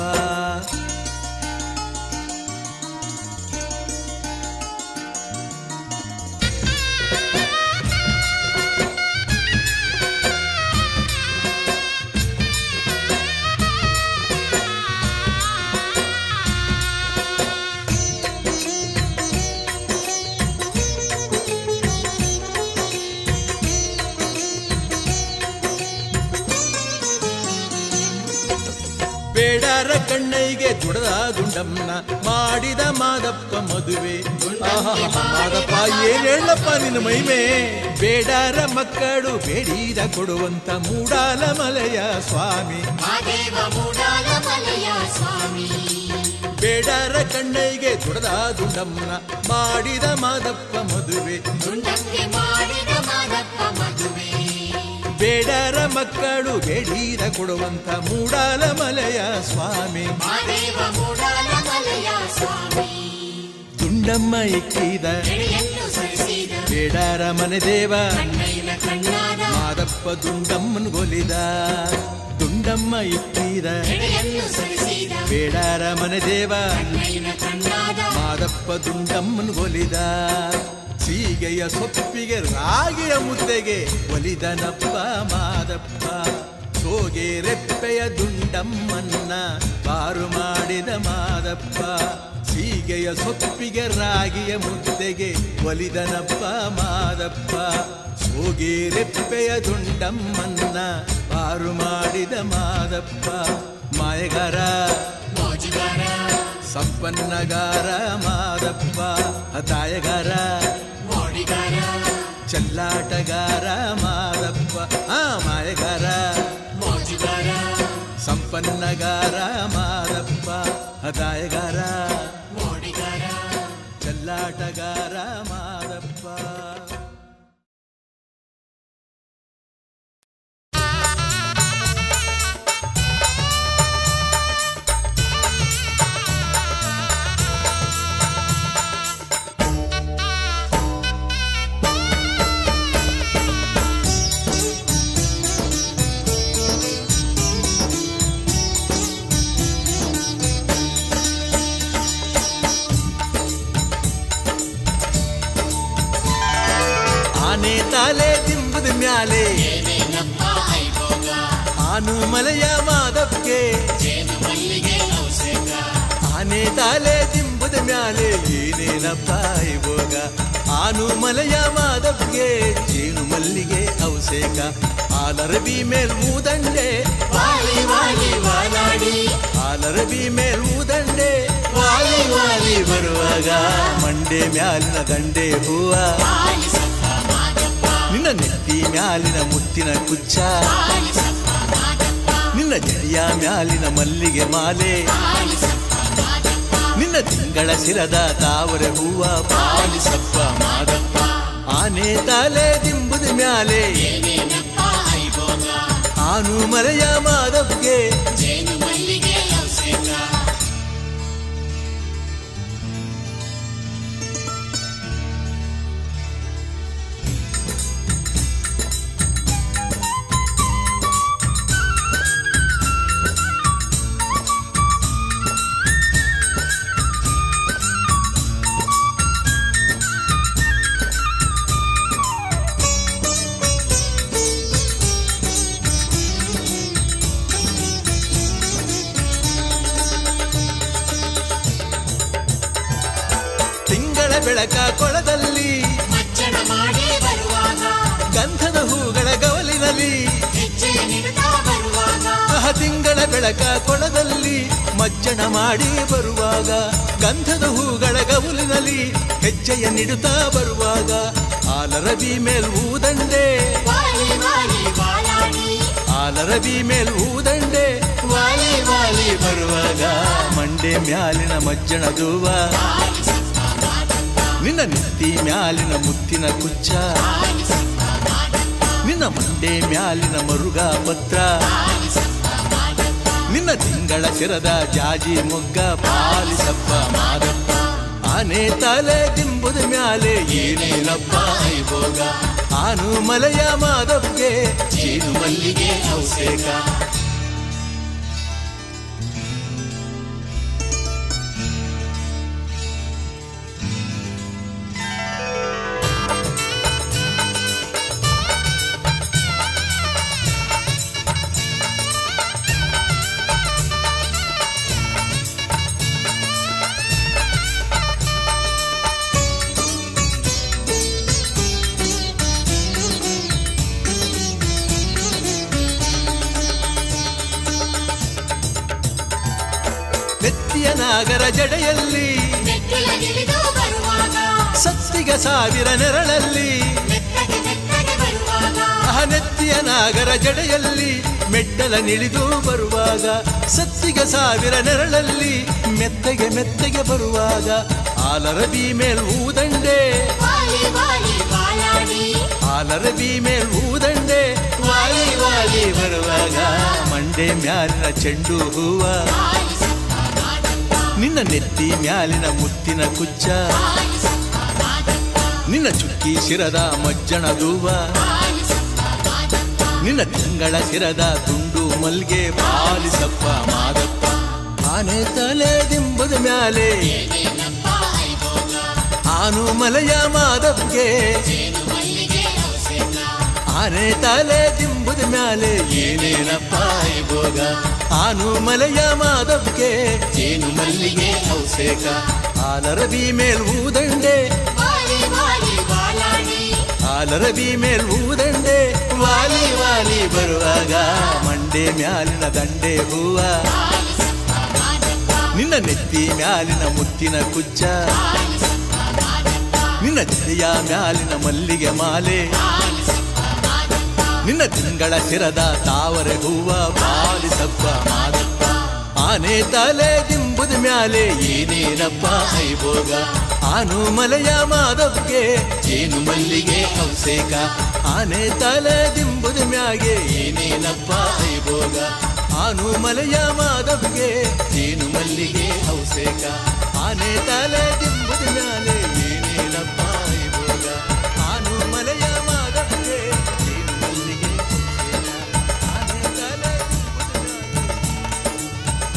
[SPEAKER 1] ಬೇಡರ ಕಣ್ಣೈಗೆ ದುಡದ ದುಂಡಮ್ಮನ ಮಾಡಿದ ಮಾದಪ್ಪ ಮದುವೆ ಆಹಾ ಮಾದಪ್ಪ ಏನ್ ಹೇಳಪ್ಪ ನಿನ್ನ ಮಹಿಮೆ ಬೇಡಾರ ಮಕ್ಕಳು ಬೇಡಿದ ಕೊಡುವಂತ ಮೂಡಾಲ ಮಲೆಯ ಸ್ವಾಮಿ
[SPEAKER 2] ಮಾದೇವ ಮೂಡಾಲ ಮಲೆಯ ಸ್ವಾಮಿ
[SPEAKER 1] ಬೇಡಾರ ಕಣ್ಣೈಗೆ ದುಡದ ದುಂಡಮ್ಮನ ಮಾಡಿದ ಮಾದಪ್ಪ ಮದುವೆ
[SPEAKER 2] ದುಂಡಕ್ಕೆ ಮಾಡಿದ ಮಾದಪ್ಪ ಮದುವೆ
[SPEAKER 1] ಬೇಡಾರ ಮಕ್ಕಳು ಬೇಡಿದ ಕೊಡುವಂತ ಮೂಡಾಲ ಮಲೆಯ ಸ್ವಾಮಿ
[SPEAKER 2] ಮಾದೇವ ಮೂಡಾಲ ಮಲೆಯ ಸ್ವಾಮಿ
[SPEAKER 1] ದುಂಡಮ್ಮ ಇಕ್ಕಿದ
[SPEAKER 2] ಎಡೆಯನ್ನು ಸರಿಸಿದ
[SPEAKER 1] ಬೇಡಾರ ಮನೆ ದೇವ
[SPEAKER 2] ಕಣ್ಣೈನ ಕಣ್ಣಾದ
[SPEAKER 1] ಮಾದಪ್ಪ ದುಂಡಮ್ಮನ್ ಗೊಲಿದ ದುಂಡಮ್ಮ ಇಕ್ಕಿದ
[SPEAKER 2] ಎಡೆಯನ್ನು ಸರಿಸಿದ
[SPEAKER 1] ಬೇಡಾರ ಮನೆ ದೇವ
[SPEAKER 2] ಕಣ್ಣೈನ ಕಣ್ಣಾದ
[SPEAKER 1] ಮಾದಪ್ಪ ದುಂಡಮ್ಮನ್ ಗೊಲಿದ ಸೀಗೆಯ ಸೊಪ್ಪಿಗೆ ರಾಗಿಯ ಮುದ್ದೆಗೆ ಒಲಿದನಪ್ಪ ಮಾದಪ್ಪ ಸೋಗೆ ರೆಪ್ಪೆಯ ದುಂಡಮ್ಮನ್ನ ಬಾರು ಮಾಡಿದ ಮಾದಪ್ಪ ಸೀಗೆಯ ಸೊಪ್ಪಿಗೆ ರಾಗಿಯ ಮುದ್ದೆಗೆ ಒಲಿದನಪ್ಪ ಮಾದಪ್ಪ ಸೋಗೆ ರೆಪ್ಪೆಯ ದುಂಡಮ್ಮನ್ನ ಬಾರು ಮಾಡಿದ ಮಾದಪ್ಪ ಮಾಯಗಾರ
[SPEAKER 2] ಮೋಜುಗಾರ
[SPEAKER 1] ಸಂಪನ್ನಗಾರ ಮಾದಪ್ಪ ಹತಾಯಗಾರ
[SPEAKER 2] ಮೋಡಿಗಾರ
[SPEAKER 1] ಚೆಲ್ಲಾಟಗಾರ ಮಾದಪ್ಪ ಆ ಮಾಯಗಾರ
[SPEAKER 2] ಮೋಜುಗಾರ
[SPEAKER 1] ಸಂಪನ್ನಗಾರ ಮಾದಪ್ಪ ಹತಾಯಗಾರ
[SPEAKER 2] ಮೋಡಿಗಾರ
[SPEAKER 1] ಚೆಲ್ಲಾಟಗಾರ ಮಾದಪ್ಪ ಆನೆ ತಾಲೆ ದಿಂಬದ ಮ್ಯಾಲೆ
[SPEAKER 2] ಏನೇನಪ್ಪ ಐಭೋಗ
[SPEAKER 1] ಆನು ಮಲೆಯ ಮಾದಪ್ಗೆ
[SPEAKER 2] ಜೇನು ಮಲ್ಲಿಗೆ ಔಷಧ
[SPEAKER 1] ಆನೆ ತಾಲೆ ದಿಂಬದ ಮ್ಯಾಲೆ ಏನೇನಪ್ಪ ಇವಾಗ ಆನು ಮಲೆಯ ಮಾದಪ್ಗೆ ಜೇನು ಮಲ್ಲಿಗೆ ಔಸೇಕ ಆಲರಬಿ ಮೇಲ್ ಊದಂಡೆ
[SPEAKER 2] ವಾಲಿ ವಾಲಿ ವಾಲಾಡಿ
[SPEAKER 1] ಆಲರಬಿ ಮೇಲ್ ಊದಂಡೆ ವಾಲಿ ವಾಲಿ ಬರುವಾಗ ಮಂಡೆ ಮ್ಯಾಲಿನ ದಂಡೆ ಹೂವ
[SPEAKER 2] ಪಾಲಿಸಪ್ಪ ಮಾದಪ್ಪ
[SPEAKER 1] ನಿನ್ನ ನೆತ್ತಿ ಮ್ಯಾಲಿನ ಮುತ್ತಿನ ಕುಚ್ಚ
[SPEAKER 2] ಪಾಲಿಸಪ್ಪ ಮಾದಪ್ಪ
[SPEAKER 1] ನಿನ್ನ ಜಡಿಯ ಮ್ಯಾಲಿನ ಮಲ್ಲಿಗೆ ಮಾಲೆ
[SPEAKER 2] ಪಾಲಿಸಪ್ಪ ಮಾದಪ್ಪ
[SPEAKER 1] ನಿನ್ನ ತಿಂಗಳ ಶಿರದ ತಾವರೆ ಹೂವ ಪಾಲಿಸಪ್ಪ ಮಾದಪ್ಪ ಆನೆ ತಾಲೆ ದಿಂಬುದ ಮ್ಯಾಲೆ
[SPEAKER 2] ಏನೇನಪ್ಪ ಐಭೋಗ
[SPEAKER 1] ಆನು ಮರೆಯ ಮಾದವ್ಗೆ
[SPEAKER 2] ಜೇನು ಮಲ್ಲಿಗೆ ಔಷಧ
[SPEAKER 1] ತಿಂಗಳ ಬೆಳಕ ಕೊಳದಲ್ಲಿ
[SPEAKER 2] ಮಜ್ಜನ ಮಾಡಿ ಬರುವಾಗ
[SPEAKER 1] ಗಂಧದ ಹೂಗಳ ಗವಲಿನಲ್ಲಿ
[SPEAKER 2] ಹೆಜ್ಜೆ ನಿಡುತ್ತಾ ಬರುವಾಗ
[SPEAKER 1] ಆಹ ತಿಂಗಳ ಬೆಳಕ ಕೊಳದಲ್ಲಿ ಮಜ್ಜನ ಮಾಡಿ ಬರುವಾಗ ಗಂಧದ ಹೂಗಳ ಗವಲಿನಲ್ಲಿ ಹೆಜ್ಜೆಯ ನಿಡುತ್ತಾ ಬರುವಾಗ ಆಲರಬಿ ಮೇಲ್ ಊದಂಡೆ
[SPEAKER 2] ವಾಲಿ ವಾಲಿ ವಾಲಾಡಿ
[SPEAKER 1] ಆಲರಬಿ ಮೇಲ್ ಊದಂಡೆ ವಾಲಿ ವಾಲಿ ಬರುವಾಗ ಮಂಡೆ ಮ್ಯಾಲಿನ ಮಜ್ಜನ ದೂವ
[SPEAKER 2] ಪಾಲಿಸಪ್ಪ ಮಾದಪ್ಪ
[SPEAKER 1] ನಿನ್ನ ನೆತ್ತಿ ಮ್ಯಾಲಿನ ಮುತ್ತಿನ ಕುಚ್ಚ
[SPEAKER 2] ಪಾಲಿಸಪ್ಪ ಮಾದಪ್ಪ
[SPEAKER 1] ನಿನ್ನ ಮಂಡೆ ಮ್ಯಾಲಿನ ಮರುಗ ಪತ್ರ
[SPEAKER 2] ಪಾಲಿಸಪ್ಪ ಮಾದಪ್ಪ
[SPEAKER 1] ನಿನ್ನ ತಿಂಗಳ ಶಿರದ ಜಾಜಿ ಮೊಗ್ಗ ಪಾಲಿಸಪ್ಪ ಮಾದಪ್ಪ ಆನೆ ತಲೆ ದಿಂಬುದ ಮ್ಯಾಲೆ ಏನೇನಪ್ಪ ಐಭೋಗ ಆನು ಮಲೆಯ ಮಾದವ್ಗೆ ಜೇನು ಮಲ್ಲಿಗೆ ಔಸೇಕ ನಾಗರ ಜಡೆಯಲ್ಲಿ
[SPEAKER 2] ಮೆಟ್ಟಿಲಗಿಳಿದು ಬರುವಾಗ
[SPEAKER 1] ಸತ್ತಿಗೆ ಸಾವಿರ ನೆರಳಲ್ಲಿ
[SPEAKER 2] ಮೆತ್ತಗೆ ಮೆತ್ತಗೆ ಬರುವಾಗ
[SPEAKER 1] ಅಹನೆತ್ತಿಯ ನಾಗರ ಜಡೆಯಲ್ಲಿ ಮೆಟ್ಟಲ ನಿಳಿದು ಬರುವಾಗ ಸತ್ತಿಗೆ ಸಾವಿರ ನೆರಳಲ್ಲಿ ಮೆತ್ತಗೆ ಮೆತ್ತಗೆ ಬರುವಾಗ ಆಲರಬಿ ಮೇಲ್ ಹೂದಂಡೆ
[SPEAKER 2] ವಾಲಿ ವಾಲಿ ವಾಲಾಡಿ
[SPEAKER 1] ಆಲರಬಿ ಮೇಲ್ ಹೂದಂಡೆ ವಾಲಿ ವಾಲಿ ಬರುವಾಗ ಮಂಡೆ ಮ್ಯಾಲಿನ ಚೆಂಡು ಹೂವ
[SPEAKER 2] ವಾಲಿ ಸಪ್ಪ ಮಾದಪ್ಪ
[SPEAKER 1] ನಿನ್ನ ನೆತ್ತಿ ಮ್ಯಾಲಿನ ಮುತ್ತಿನ ಕುಚ್ಚ
[SPEAKER 2] ವಾಲಿ ಸಪ್ಪ ಮಾದಪ್ಪ
[SPEAKER 1] ನಿನ್ನ ಚುಕ್ಕಿ ಶಿರದ ಮಜ್ಜಣ ದೂವ
[SPEAKER 2] ವಾಲಿ ಸಪ್ಪ ಮಾದಪ್ಪ
[SPEAKER 1] ನಿನ್ನ ತಿಂಗಳ ಶಿರದ ತುಂಡು ಮಲ್ಗೆ ಪಾಲಿಸಪ್ಪ ಮಾದಪ್ಪ ಆನೆ ತಲೆ ದಿಂಬದ ಮ್ಯಾಲೆ
[SPEAKER 2] ಏನೇನಪ್ಪ ಐಬೋಗ
[SPEAKER 1] ಆನು ಮಲೆಯ ಮಾದಪ್ಗೆ
[SPEAKER 2] ಜೇನು ಮಲ್ಲಿಗೆ ಔಷಧ
[SPEAKER 1] ಆನೆ ತಲೆ ದಿಂಬದ ಮ್ಯಾಲೆ ಏನೇನಪ್ಪ ಭೋಗ ಆನು ಮಲೆಯ ಮಾದಪ್ಗೆ ಜೇನು ಮಲ್ಲಿಗೆ ಔಸೇಕ ಆಲರಬಿ ಮೇಲ್ ಹೂದಂಡೆ
[SPEAKER 2] ವಾಲಿ ವಾಲಿ ವಾಲಾಡಿ
[SPEAKER 1] ಆಲರಬಿ ಮೇಲ್ ಹೂದಂಡೆ ವಾಲಿ ವಾಲಿ ಬರುವಾಗ ಮಂಡೆ ಮ್ಯಾಲಿನ ದಂಡೆ ಹೂವ
[SPEAKER 2] ವಾಲಿ ಸಪ್ಪ ಮಾದಪ್ಪ
[SPEAKER 1] ನಿನ್ನ ನೆತ್ತಿ ಮ್ಯಾಲಿನ ಮುತ್ತಿನ ಕುಚ್ಚ
[SPEAKER 2] ವಾಲಿ ಸಪ್ಪ ಮಾದಪ್ಪ
[SPEAKER 1] ನಿನ್ನ ಜಡೆಯ ಮ್ಯಾಲಿನ ಮಲ್ಲಿಗೆ ಮಾಲೆ
[SPEAKER 2] ವಾಲಿ ಸಪ್ಪ ಮಾದಪ್ಪ
[SPEAKER 1] ನಿನ್ನ ತಿಂಗಳ ಶಿರದ ತಾವರೆ ಹೂವ ಪಾಲಿಸಪ್ಪ ಮಾದಪ್ಪ ಆನೆ ತಲೆ ದಿಂಬುದ ಮ್ಯಾಲೆ ಏನೇನಪ್ಪ ಐಭೋಗ ಆನು ಮಲೆಯ ಮಾದಪ್ಗೆ ಜೇನು ಮಲ್ಲಿಗೆ ಔಸೇಕ ಆನೆ ತಲೆ ದಿಂಬುದ ಮ್ಯಾಗೆ ಏನೇನಪ್ಪ ಐಭೋಗ ಆನು ಮಲೆಯ ಮಾದಪ್ಗೆ ಜೇನು ಮಲ್ಲಿಗೆ ಔಸೇಕ ಆನೆ ತಲೆ ದಿಂಬುದ ಮ್ಯಾಲೆ ಏನೇನಪ್ಪ ಐಭೋಗ ಆನು ಮಲೆಯ ಮಾದಪ್ಗೆ ಜೇನು ಮಲ್ಲಿಗೆ ಔಸೇಕ ಆನೆ ತಲೆ ದಿಂಬುದ ಮ್ಯಾಲೆ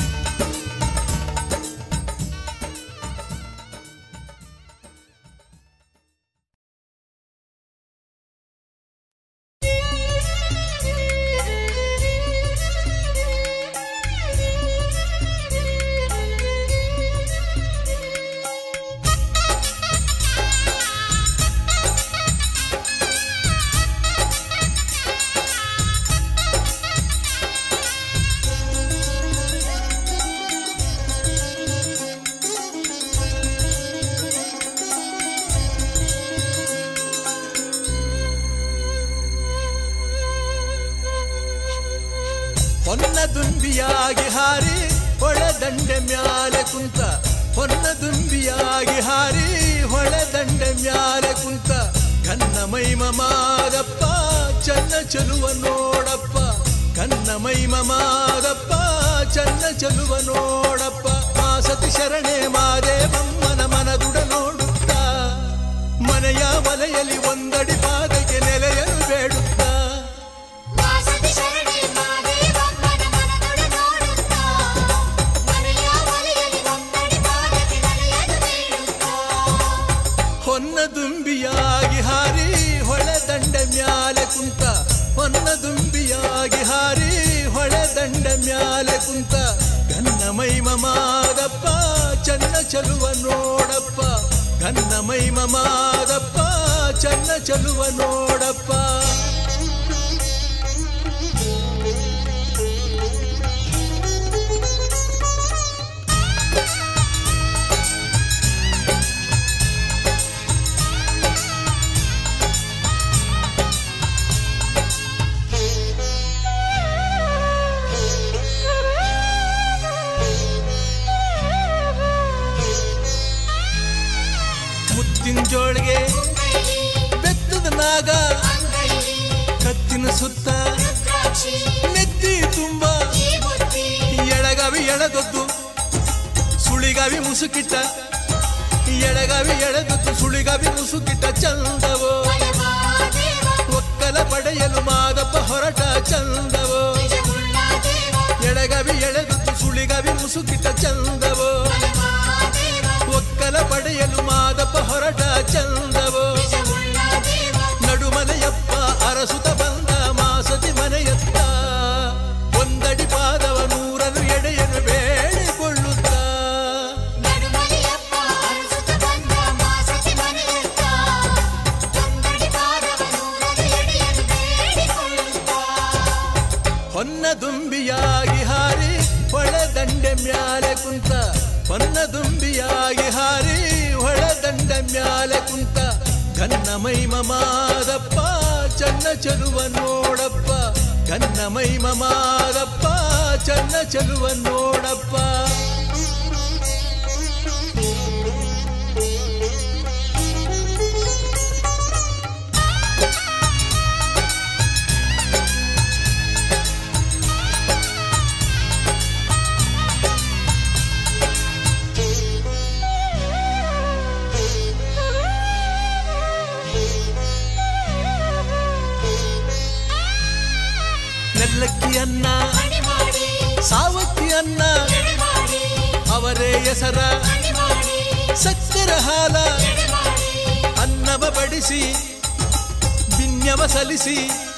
[SPEAKER 1] ಹೊನ್ನ ದುಂಬಿಯಾಗಿ ಹಾರಿ ಹೊಳೆದಂಡೆ ಮ್ಯಾಲೆ ಕುಂತ ಹೊನ್ನ ದುಂಬಿಯಾಗಿ ಹಾರಿ ಹೊಳೆದಂಡೆ ಮ್ಯಾಲೆ ಕುಂತ ಕನ್ನ ಮೈಮ ಮಾದಪ್ಪ ಚನ್ನ ಚಲುವ ನೋಡಪ್ಪ ಕನ್ನ ಮೈಮ ಮಾದಪ್ಪ ಚನ್ನ ಚಲುವ ನೋಡಪ್ಪ ಆ ಸತಿ ಶರಣೆ ಮಾದೇವಮ್ಮನ ಮನದುಡ ನೋಡುತ್ತಾ ಮನೆಯ ಮಲೆಯಲ್ಲಿ ಒಂದಡಿ ಪಾದಕ್ಕೆ ನೆಲೆಯಲು ಬೇಡುತ್ತಾ
[SPEAKER 2] ವಾಸತಿ ಶರಣೆ ಮಾದೇವಮ್ಮನ ಮನದೊಡ ನೋಡುತ್ತಾ ಮನೆಯ ಒಲೆಯಲ್ಲಿ ಒಂದಡಿ ಪಾದಕ್ಕೆ ನಡೆಯಲು ಬೇಡುತ್ತಾ
[SPEAKER 1] ಹೊನ್ನ ದುಂಬಿಯಾಗಿ ಹಾರಿ ಹೊಳೆ ದಂಡೆ ಮ್ಯಾಲೆ ಕುಂತ ಹೊನ್ನ ದುಂಬಿಯಾಗಿ ಹಾರಿ ಹೊಳೆ ದಂಡೆ ಮ್ಯಾಲೆ ಕುಂತ ಗನ್ನ ಮೈಮ ಮಾದಪ್ಪ ಚನ್ನ ಚಲುವ ನೋಡಪ್ಪ ಗನ್ನ ಮೈಮ ಮಾದಪ್ಪ ಚನ್ನ ಚಲುವ ನೋಡಪ್ಪ ಮುತ್ತಿನ ಜೋಳಿಗೆ
[SPEAKER 2] ಮುಂಗೈಲಿ
[SPEAKER 1] ಬೆತ್ತದ ನಾಗ
[SPEAKER 2] ಅಂಗೈಲಿ
[SPEAKER 1] ಕತ್ತಿನ ಸುತ್ತ
[SPEAKER 2] ರುದ್ರಾಕ್ಷಿ
[SPEAKER 1] ನೆತ್ತಿ ತುಂಬ
[SPEAKER 2] ಈ ಬುತ್ತಿ
[SPEAKER 1] ಎಳಗವಿ ಎಳೆದೊದ್ದು ಸುಳಿಗವಿ ಮುಸುಕಿಟ್ಟ ಎಳಗವಿ ಎಳೆದೊದ್ದು ಸುಳಿಗವಿ ಮುಸುಕಿಟ್ಟ ಚಂದವೋ
[SPEAKER 2] ಮಹಾದೇವ
[SPEAKER 1] ಒಕ್ಕಲ ಪಡೆಯಲು ಮಾದಪ್ಪ ಹೊರಟ ಚಂದವೋ
[SPEAKER 2] ನಿಜವುಳ್ಳ ದೇವ
[SPEAKER 1] ಎಳಗವಿ ಎಳೆದೊದ್ದು ಸುಳಿಗವಿ ಮುಸುಕಿಟ್ಟ ಚಂದವೋ
[SPEAKER 2] ಮಹಾದೇವ
[SPEAKER 1] ಒಕ್ಕಲ ಪಡೆಯಲು ಮಾದಪ್ಪ ಹೊರಟ ಚಂದವೋ
[SPEAKER 2] ನಿಜವುಳ್ಳ ದೇವ
[SPEAKER 1] ನಡುಮನೆಯಪ್ಪ ಅರಸುತ ಬಂದ ಮಾಸತಿ ಮನೆಯತ್ತ ಒಂದಡಿ ಪಾದವ ನೂರನು ಎಡೆಯನು ಬೇಡಿಕೊಳ್ಳುತ್ತ
[SPEAKER 2] ನಡುಮನೆಯಪ್ಪ ಅರಸುತ್ತ ಬಂದ ಮಾಸತಿ ಮನೆಯತ್ತ ಒಂದಡಿ ಪಾದವ ನೂರಲು ಎಡೆಯಲು ಬೇಡಿಕೊಳ್ಳುತ್ತಾ
[SPEAKER 1] ಹೊನ್ನ ದುಂಬಿಯಾಗಿ ಹಾರಿ ಹೊಳೆ ದಂಡೆ ಮ್ಯಾಲೆ ಕುಂತ ಪನ್ನದುಂಬಿಯಾಗಿ ಹಾರಿ ಹೊಳದಂಡ ಮ್ಯಾಲೆ ಕುಂತ ಗನ್ನ ಮೈಮ ಮಾದಪ್ಪ ಚನ್ನ ಚೆಲುವ ನೋಡಪ್ಪ ಗನ್ನ ಮೈಮ ಮಾದಪ್ಪ ಚನ್ನ ಚೆಲುವ ನೋಡಪ್ಪ ನೆಲ್ಲಕ್ಕಿ ಅನ್ನ
[SPEAKER 2] ಮಣಿ ಮಾಡಿ
[SPEAKER 1] ಸಾವಕ್ಕಿ ಅನ್ನ
[SPEAKER 2] ಎಡೆ ಮಾಡಿ
[SPEAKER 1] ಅವರೇ ಹೆಸರ
[SPEAKER 2] ಮಣಿ ಮಾಡಿ
[SPEAKER 1] ಸಕ್ಕರ ಹಾಲ
[SPEAKER 2] ಎಡೆ ಮಾಡಿ
[SPEAKER 1] ಅನ್ನವ ಬಡಿಸಿ ಬಿನ್ಯವ ಸಲಿಸಿ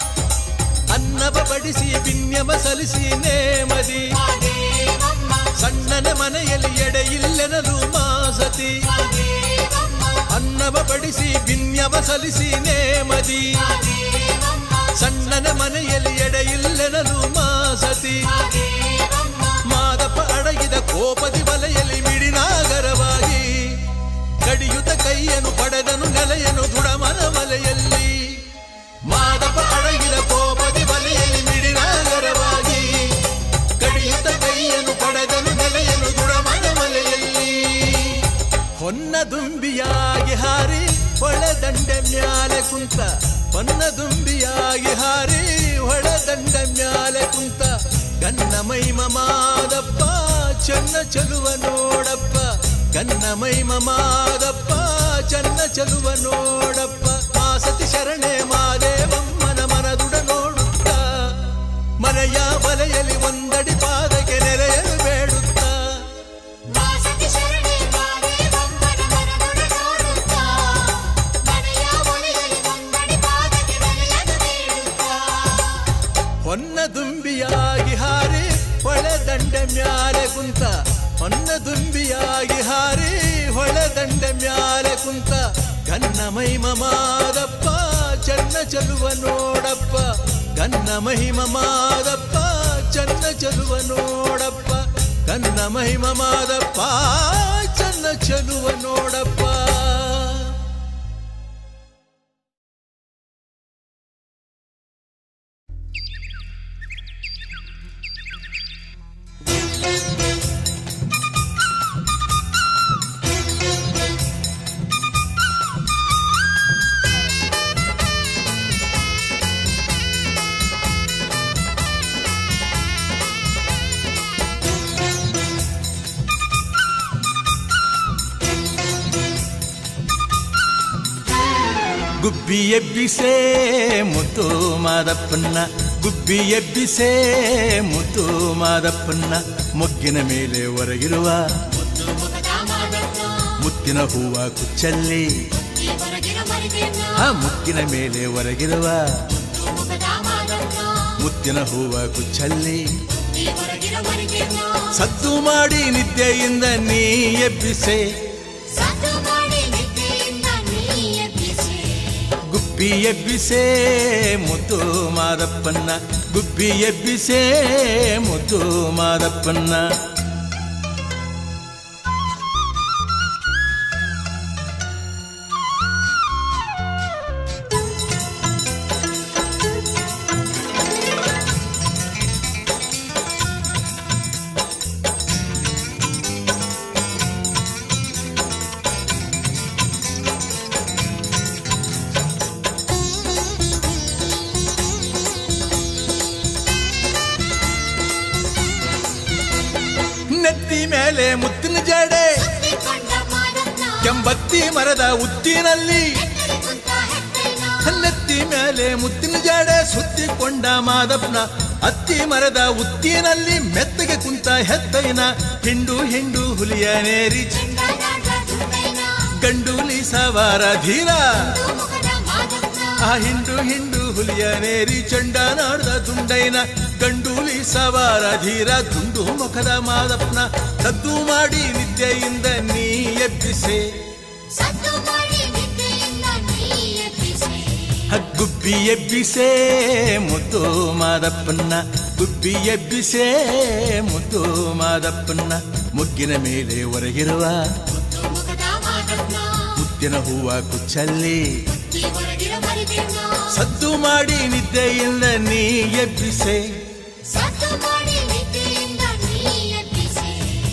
[SPEAKER 1] ಅನ್ನವ ಬಡಿಸಿ ಬಿನ್ಯವ ಸಲಿಸಿ ನೇಮದಿ
[SPEAKER 2] ಮಾದೇವಮ್ಮ
[SPEAKER 1] ಸಣ್ಣನ ಮನೆಯಲ್ಲಿ ಎಡೆ ಇಲ್ಲೆನಲು ಮಾಸತಿ
[SPEAKER 2] ಮಾದೇವಮ್ಮ
[SPEAKER 1] ಅನ್ನವ ಬಡಿಸಿ ಬಿನ್ಯವ ಸಲಿಸಿ ನೇಮದಿ
[SPEAKER 2] ಮಾದೇವಮ್ಮ
[SPEAKER 1] ಸಣ್ಣನ ಮನೆಯಲ್ಲಿ ಎಡೆ ಇಲ್ಲೆನಲು ಮಾಸತಿ
[SPEAKER 2] ಮಾದೇವಮ್ಮ
[SPEAKER 1] ಮಾದಪ್ಪ ಅಡಗಿದ ಕೋಪದಿ ಬಲೆಯಲ್ಲಿ ಮಿಡಿನಾಗರವಾಗಿ ಕಡಿಯುತ್ತ ಕೈಯನ್ನು ಪಡೆದನು ನೆಲೆಯನು ದುಡಮನ ಮಲೆಯಲ್ಲಿ ಮಾದಪ್ಪ ಅಡಗಿದ ಕೋಪದಿ ಬಲೆಯಲ್ಲಿ ಮಿಡಿನಾಗರವಾಗಿ ಕಡಿಯುತ್ತ ಕೈಯನ್ನು ಪಡೆದನು ನೆಲೆಯನು ದುಡಮನ ಮಲೆಯಲ್ಲಿ ಹೊನ್ನ ದುಂಬಿಯಾಗಿ ಹಾರಿ ಹೊಳೆದಂಡೆ ಮ್ಯಾಲೆ ಕುಂತ ಹೊನ್ನ ದುಂಬಿಯಾಗಿ ಹಾರಿ ಹೊಳೆದಂಡ ಮ್ಯಾಲೆ ಕುಂತ ಗನ್ನ ಮೈಮ ಮಾದಪ್ಪ ಚನ್ನ ಚಲುವ ನೋಡಪ್ಪ ಗನ್ನ ಮೈಮ ಮಾದಪ್ಪ ಚನ್ನ ಚಲುವ ನೋಡಪ್ಪ ಮಾಸತಿ ಶರಣೆ ಮಾದೇವಮ್ಮನ ಮನದುಡ ನೋಡುತ್ತ ಮನೆಯ ಬಲೆಯಲ್ಲಿ ಒಂದಡಿ ಪಾದಕ್ಕೆ ನೆರೆಯಲು ಬೇಡುತ್ತ
[SPEAKER 2] ಮಾಸತಿ ಶರಣೆ ಮಾದೇವಮ್ಮನ ಮನದೊಡ ನೋಡುತ್ತಾ ಮನೆಯ ಒಲೆಯಲ್ಲಿ ಒಂದಡಿ ಪಾದಕ್ಕೆ ನೆಲೆಯಲು ಬೇಡುತ್ತಾ
[SPEAKER 1] ಹೊನ್ನ ದುಂಬಿಯಾಗಿ ಹಾರಿ ಹೊಳೆದಂಡೆ ಮ್ಯಾಲೆ ಕುಂತ ಹೊನ್ನ ದುಂಬಿಯಾಗಿ ಹಾರಿ ಹೊಳೆದಂಡೆ ಮ್ಯಾಲೆ ಕುಂತ ಗನ್ನ ಮಹಿಮ ಮಾದಪ್ಪ ಚನ್ನ ಚಲುವ ನೋಡಪ್ಪ ಗನ್ನ ಮಹಿಮ ಮಾದಪ್ಪ ಚನ್ನ ಚಲುವ ನೋಡಪ್ಪ ಗನ್ನ ಮಹಿಮ ಮಾದಪ್ಪ ಚನ್ನ ಚಲುವ ನೋಡಪ್ಪ ಗುಬ್ಬಿ ಎಬ್ಬಿಸೇ ಮುತ್ತು ಮಾದಪ್ಪನ್ನ ಗುಬ್ಬಿ ಎಬ್ಬಿಸೇ ಮುತ್ತು ಮಾದಪ್ಪನ್ನ ಮೊಗ್ಗಿನ ಮೇಲೆ ಹೊರಗಿರುವ
[SPEAKER 2] ಮುದ್ದು ಮುಖದ ಮಾದಪ್ಪ
[SPEAKER 1] ಮುತ್ತಿನ ಹೂವ ಕುಚ್ಚಲ್ಲಿ
[SPEAKER 2] ಈ ಹೊರಗಿನ ಮರಿದೇನ
[SPEAKER 1] ಆ ಮುತ್ತಿನ ಮೇಲೆ ಹೊರಗಿರುವ
[SPEAKER 2] ಮುದ್ದು ಮುಖದ ಮಾದಪ್ಪ
[SPEAKER 1] ಮುತ್ತಿನ ಹೂವ ಕುಚ್ಚಲ್ಲಿ
[SPEAKER 2] ಈ ಹೊರಗಿನ ಮರಿದೇನ
[SPEAKER 1] ಸದ್ದು ಮಾಡಿ ನಿದ್ದೆಯಿಂದ ನೀ ಎಬ್ಬಿಸೆ
[SPEAKER 2] ಸದ್ದು ಮಾಡಿ ನಿದ್ದೆಯಿಂದ ನೀ ಎಬ್ಬಿಸಿ
[SPEAKER 1] ಗುಬ್ಬಿ ಎಬ್ಬಿಸೇ ಮುತ್ತು ಮಾದಪ್ಪನ್ನ ಗುಬ್ಬಿ ಎಬ್ಬಿಸೇ ಮುತ್ತು ಮಾದಪ್ಪನ್ನ ನೆತ್ತಿ ಮೇಲೆ ಮುತ್ತಿನ ಜಡೆ
[SPEAKER 2] ಸುತ್ತಿಕೊಂಡ ಮಾದಪ್ಪ
[SPEAKER 1] ಕೆಂಬತ್ತಿ ಮರದ ಉತ್ತಿನಲ್ಲಿ
[SPEAKER 2] ಎತ್ತರಿ ಕುಂತ ಹೆತ್ತೈನ
[SPEAKER 1] ನೆತ್ತಿ ಮೇಲೆ ಮುತ್ತಿನ ಜಡೆ ಸುತ್ತಿಕೊಂಡ ಮಾದಪ್ಪನ ಅತ್ತಿ ಮರದ ಉತ್ತಿನಲ್ಲಿ ಮೆತ್ತಗೆ ಕುಂತ ಹೆತ್ತೈನ ಹಿಂಡು ಹಿಂಡು ಹುಲಿಯ ನೇರಿ
[SPEAKER 2] ಚೆಂಡ ನಾಡ ದುಂಡೈನ
[SPEAKER 1] ಗಂಡೂಲಿ ಸವಾರ ಧೀರ
[SPEAKER 2] ಮುದ್ದು ಮುಖದ ಮಾದಪ್ಪ
[SPEAKER 1] ಆ ಹಿಂಡು ಹಿಂಡು ಹುಲಿಯ ನೇರಿ ಚಂಡ ನಾಡ್ದ ದುಂಡೈನ ಗಂಡೂಲಿ ಸವಾರ ಧೀರ ದುಂಡು ಮುಖದ ಮಾದಪ್ಪನ ಸದ್ದು ಮಾಡಿ ನಿದ್ದೆಯಿಂದ ನೀ ಎಬ್ಬಿಸೆ
[SPEAKER 2] ಸದ್ದು ಮಾಡಿ ನಿದ್ದೆಯಿಂದ ನೀ ಎಬ್ಬಿಸಿ
[SPEAKER 1] ಗುಬ್ಬಿ ಎಬ್ಬಿಸೇ ಮುದ್ದು ಮಾದಪ್ಪನ್ನ ಗುಬ್ಬಿ ಎಬ್ಬಿಸೇ ಮುದ್ದು ಮಾದಪ್ಪನ್ನ ಮುಗ್ಗಿನ ಮೇಲೆ ಹೊರಗಿರುವ
[SPEAKER 2] ಮುದ್ದು ಮುಖದ ಮಾದಪ್ಪ
[SPEAKER 1] ಮುತ್ತಿನ ಹೂವ ಕುಚ್ಚಲ್ಲಿ
[SPEAKER 2] ಈ ಹೊರಗಿರ ಮರಿದೇವ್ನ
[SPEAKER 1] ಸದ್ದು ಮಾಡಿ ನಿದ್ದೆಯಿಂದ ನೀ ಎಬ್ಬಿಸೆ
[SPEAKER 2] ಸತ್ತು ಮಾಡಿ ನಿದ್ದೆಯಿಂದ ನೀ ಎಬ್ಬಿಸಿ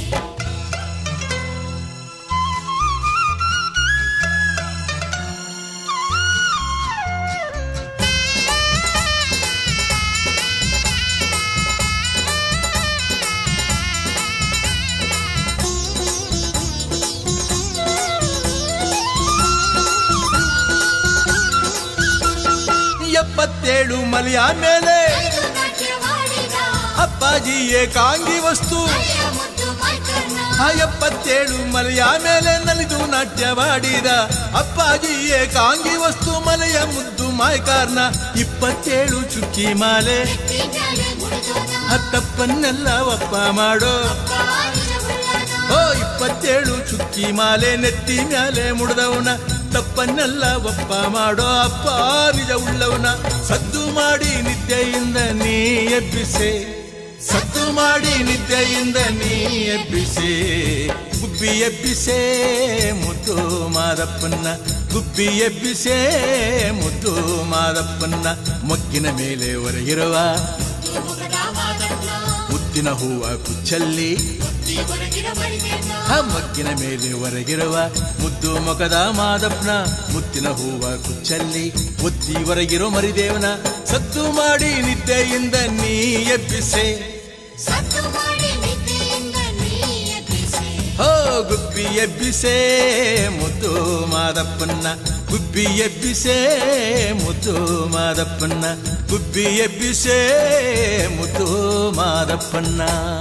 [SPEAKER 1] ಎಪ್ಪತ್ತೇಳು ಮಲೆಯ ಮೇಲೆ
[SPEAKER 2] ಐದು ನಾಟ್ಯವಾಡಿದ
[SPEAKER 1] ಅಪ್ಪಾಜಿ ಏಕಾಂಗಿ ವಸ್ತು
[SPEAKER 2] ಹಳೆಯ ಮುದ್ದು ಮೈಕರ್ಣ
[SPEAKER 1] ಆ ಎಪ್ಪತ್ತೇಳು ಮಲೆಯ ಮೇಲೆ ನಲಿದು ನಾಟ್ಯವಾಡಿದ ಅಪ್ಪಾಜಿ ಏಕಾಂಗಿ ವಸ್ತು ಮಲೆಯ ಮುದ್ದು ಮಾಯ್ಕಾರ್ನ ಇಪ್ಪತ್ತೇಳು ಚುಕ್ಕಿ ಮಾಲೆ
[SPEAKER 2] ಎತ್ತಿ ಮ್ಯಾಲೆ ಮುಡಿದೋನ
[SPEAKER 1] ಹತ್ತಪ್ಪನ್ನೆಲ್ಲ ಒಪ್ಪ ಮಾಡೋ
[SPEAKER 2] ಕಾಲಿನ ಉಳ್ಳನ
[SPEAKER 1] ಓ ಇಪ್ಪತ್ತೇಳು ಚುಕ್ಕಿ ಮಾಲೆ ನೆತ್ತಿ ಮ್ಯಾಲೆ ಮುಡ್ದವನ ತಪ್ಪನ್ನೆಲ್ಲ ಒಪ್ಪ ಮಾಡೋ ಅಪ್ಪ ನಿಜ ಉಳ್ಳವನ ಸದ್ದು ಮಾಡಿ ನಿದ್ದೆಯಿಂದ ನೀ ಎಬ್ಬಿಸೆ ಸದ್ದು ಮಾಡಿ ನಿದ್ದೆಯಿಂದ ನೀ ಎಬ್ಬಿಸೆ ಗುಬ್ಬಿ ಎಬ್ಬಿಸೆ ಮುದ್ದು ಮಾದಪ್ಪನ್ನ ಗುಬ್ಬಿ ಎಬ್ಬಿಸೆ ಮುದ್ದು ಮಾದಪ್ಪನ್ನ ಮೊಗ್ಗಿನ ಮೇಲೆ ಹೊರಗಿರುವ
[SPEAKER 2] ಮುದ್ದು ಮುಖದ ಮಾದಪ್ಪ
[SPEAKER 1] ಮುತ್ತಿನ ಹೂವ ಕುಚ್ಚಲ್ಲಿ
[SPEAKER 2] ಈ ಹೊರಗಿರ ಮರಿದೇವ್ನ
[SPEAKER 1] ಆ ಮಗ್ಗಿನ ಮೇಲೆ ಹೊರಗಿರುವ ಮುದ್ದು ಮೊಗದ ಮಾದಪ್ಪನ ಮುತ್ತಿನ ಹೂವ ಕುಚ್ಚಲ್ಲಿ ಒತ್ತಿ ಹೊರಗಿರೋ ಮರಿದೇವನ ಸದ್ದು ಮಾಡಿ ನಿದ್ದೆಯಿಂದ ನೀ ಎಬ್ಬಿಸೆ
[SPEAKER 2] ಸತ್ತು ಮಾಡಿ ನಿದ್ದೆಯಿಂದ ನೀ ಎಬ್ಬಿಸಿ
[SPEAKER 1] ಹೋ ಗುಬ್ಬಿ ಎಬ್ಬಿಸೆ ಮುದ್ದು ಮಾದಪ್ಪನ್ನ ಗುಬ್ಬಿ ಎಬ್ಬಿಸೆ ಮುದ್ದು ಮಾದಪ್ಪನ್ನ ಗುಬ್ಬಿ ಎಬ್ಬಿಸೆ ಮುದ್ದು ಮಾದಪ್ಪನ್ನ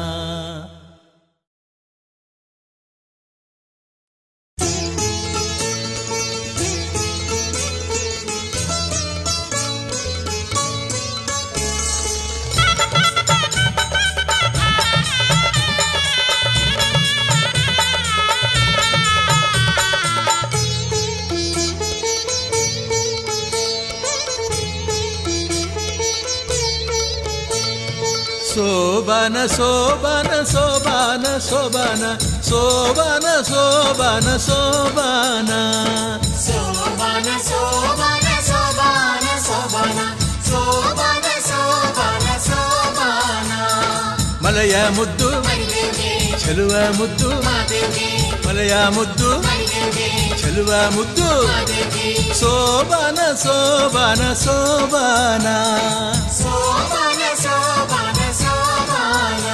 [SPEAKER 1] ಸೋಬಾನ ಸೋಬಾನ ಸೋಬಾನ ಸೋಬಾನ ಸೋಬಾನ ಸೋಬಾನ ಸೋಬಾನ
[SPEAKER 2] ಸೋಬಾನ ಸೋಬಾನ ಸೋಬಾನ ಸೋಬಾನ ಸೋಬಾನ ಸೋಬಾನ ಸೋಬಾನ
[SPEAKER 1] ಮಲಯ ಮುದ್ದು
[SPEAKER 2] ಮರಿದೇವ್ಗೆ
[SPEAKER 1] ಚೆಲುವ ಮುದ್ದು
[SPEAKER 2] ಮಾದೇವ್ಗೆ
[SPEAKER 1] ಮಲಯ ಮುದ್ದು
[SPEAKER 2] ಮರಿದೇವ್ಗೆ
[SPEAKER 1] ಚೆಲುವ ಮುದ್ದು
[SPEAKER 2] ಮಾದೇವ್ಗೆ
[SPEAKER 1] ಸೋಬಾನ ಸೋಬಾನ ಸೋಬಾನ
[SPEAKER 2] ಸೋಬಾನ ಸೋಬಾನ ಸೋಬಾನ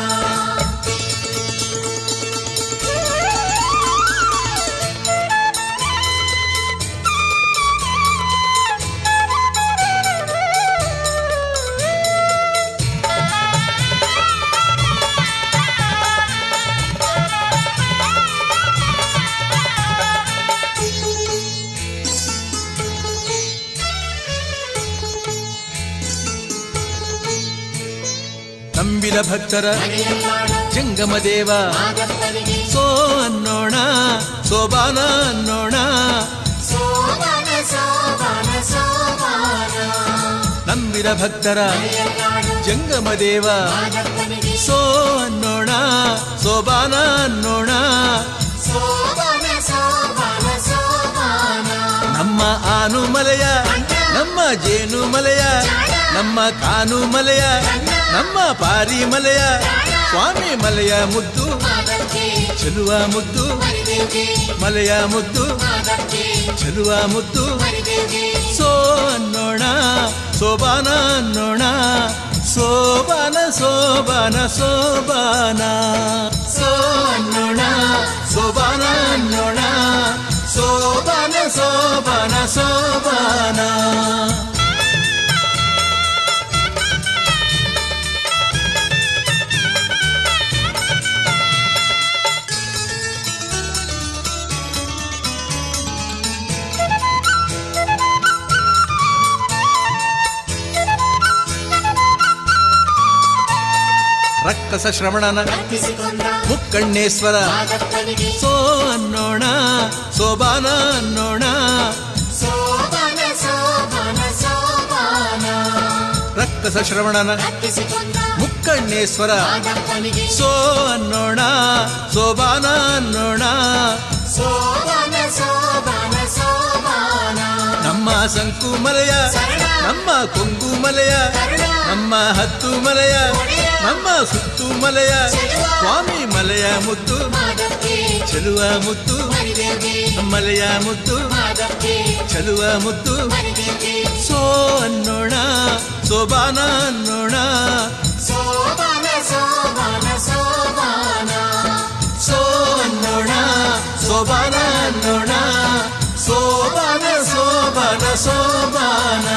[SPEAKER 1] ನಂಬಿದ ಭಕ್ತರ
[SPEAKER 2] ಮನೆಯಲ್ಲಾಡ
[SPEAKER 1] ಜಂಗಮ ದೇವ
[SPEAKER 2] ಮಾದಪ್ಪನಿಗೆ
[SPEAKER 1] ಸೋ ಅನ್ನೋಣ ಸೋಬಾನ ಅನ್ನೋಣ
[SPEAKER 2] ಸೋಬಾನ ಸೋಬಾನ ಸೋಬಾನ
[SPEAKER 1] ನಂಬಿದ ಭಕ್ತರ
[SPEAKER 2] ಮನೆಯಲ್ಲಾಡ
[SPEAKER 1] ಜಂಗಮ ದೇವ
[SPEAKER 2] ಮಾದಪ್ಪನಿಗೆ
[SPEAKER 1] ಸೋ ಅನ್ನೋಣ ಸೋಬಾನ ಅನ್ನೋಣ
[SPEAKER 2] ಸೋಬಾನ ಸೋಬಾನ ಸೋಬಾನ
[SPEAKER 1] ನಮ್ಮ ಆನು ಮಲೆಯ ನಮ್ಮ ಜೇನು ಮಲೆಯ ನಮ್ಮ ಕಾನು ಮಲೆಯ ನಮ್ಮ ಪಾರಿ ಮಲೆಯ ಸ್ವಾಮಿ ಮಲೆಯ ಮುದ್ದು
[SPEAKER 2] ಮಾದಕ್ಕೆ
[SPEAKER 1] ಚೆಲುವ ಮುದ್ದು
[SPEAKER 2] ಮರಿದೇವ್ಗೆ
[SPEAKER 1] ಮಲೆಯ ಮುದ್ದು
[SPEAKER 2] ಮಾದಕ್ಕೆ
[SPEAKER 1] ಚೆಲುವ ಮುದ್ದು
[SPEAKER 2] ಮರಿದೇವ್ಗೆ
[SPEAKER 1] ಸೋ ಅನ್ನೋಣ ಸೋಬಾನ ಅನ್ನೋಣ ಸೋಬಾನ ಸೋಬಾನ ಸೋಬಾನ ಸೋ ಅನ್ನೋಣ ಸೋಬಾನ ಅನ್ನೋಣ ಸೋಬಾನ ಸೋಬಾನ ಸೋಬಾನ ರಕ್ಕಸ ಶ್ರವಣನ
[SPEAKER 2] ಅರ್ಪಿಸಿಕೊಂಡ
[SPEAKER 1] ಮುಕ್ಕಣ್ಣೇಶ್ವರ
[SPEAKER 2] ಮಾದಪ್ಪನಿಗೆ
[SPEAKER 1] ಸೋ ಅನ್ನೋಣ ಸೋಬಾನ ಅನ್ನೋಣ
[SPEAKER 2] ಸೋಬಾನ ಸೋಬಾನ ಸೋ
[SPEAKER 1] ಸಂತಸ ಶ್ರವಣನ
[SPEAKER 2] ಹತ್ತಿಸಿಕೊಂಡ
[SPEAKER 1] ಮುಕ್ಕಣ್ಣೇಶ್ವರ
[SPEAKER 2] ಮಾದಪ್ಪನಿಗೆ
[SPEAKER 1] ಸೋ ಅನ್ನೋಣ ಸೋಬಾನ ಅನ್ನೋಣ
[SPEAKER 2] ಸೋಬಾನ ಸೋಬಾನ ಸೋಬಾನ
[SPEAKER 1] ನಮ್ಮ ಸಂಕು ಮಲೆಯ
[SPEAKER 2] ಶರಣ.
[SPEAKER 1] ನಮ್ಮ ಕೊಂಗು ಮಲೆಯ
[SPEAKER 2] ಕರುಣ.
[SPEAKER 1] ನಮ್ಮ ಹತ್ತು ಮಲೆಯ
[SPEAKER 2] ಒಡೆಯ.
[SPEAKER 1] ನಮ್ಮ ಸುತ್ತು ಮಲೆಯ
[SPEAKER 2] ಚೆಲುವ.
[SPEAKER 1] ಸ್ವಾಮಿ ಮಲೆಯ ಮುದ್ದು
[SPEAKER 2] ಮಾದಕ್ಕೆ
[SPEAKER 1] ಚೆಲುವ ಮುದ್ದು
[SPEAKER 2] ಮರಿದೇವ್ಗೆ
[SPEAKER 1] ಮಲೆಯ ಮುದ್ದು
[SPEAKER 2] ಮಾದಕ್ಕೆ
[SPEAKER 1] ಚೆಲುವ ಮುದ್ದು
[SPEAKER 2] ಮರಿದೇವ್ಗೆ
[SPEAKER 1] ಸೋ ಅನ್ನೋಣ ಸೋಬಾನ ಅನ್ನೋಣ
[SPEAKER 2] ಸೋಬಾನ ಸೋಬಾನ ಸೋಬಾನ
[SPEAKER 1] ಸೋ ಅನ್ನೋಣ ಸೋಬಾನ ಅನ್ನೋಣ ಸೋಬಾನ ಸೋಬಾನ ಸೋಬಾನ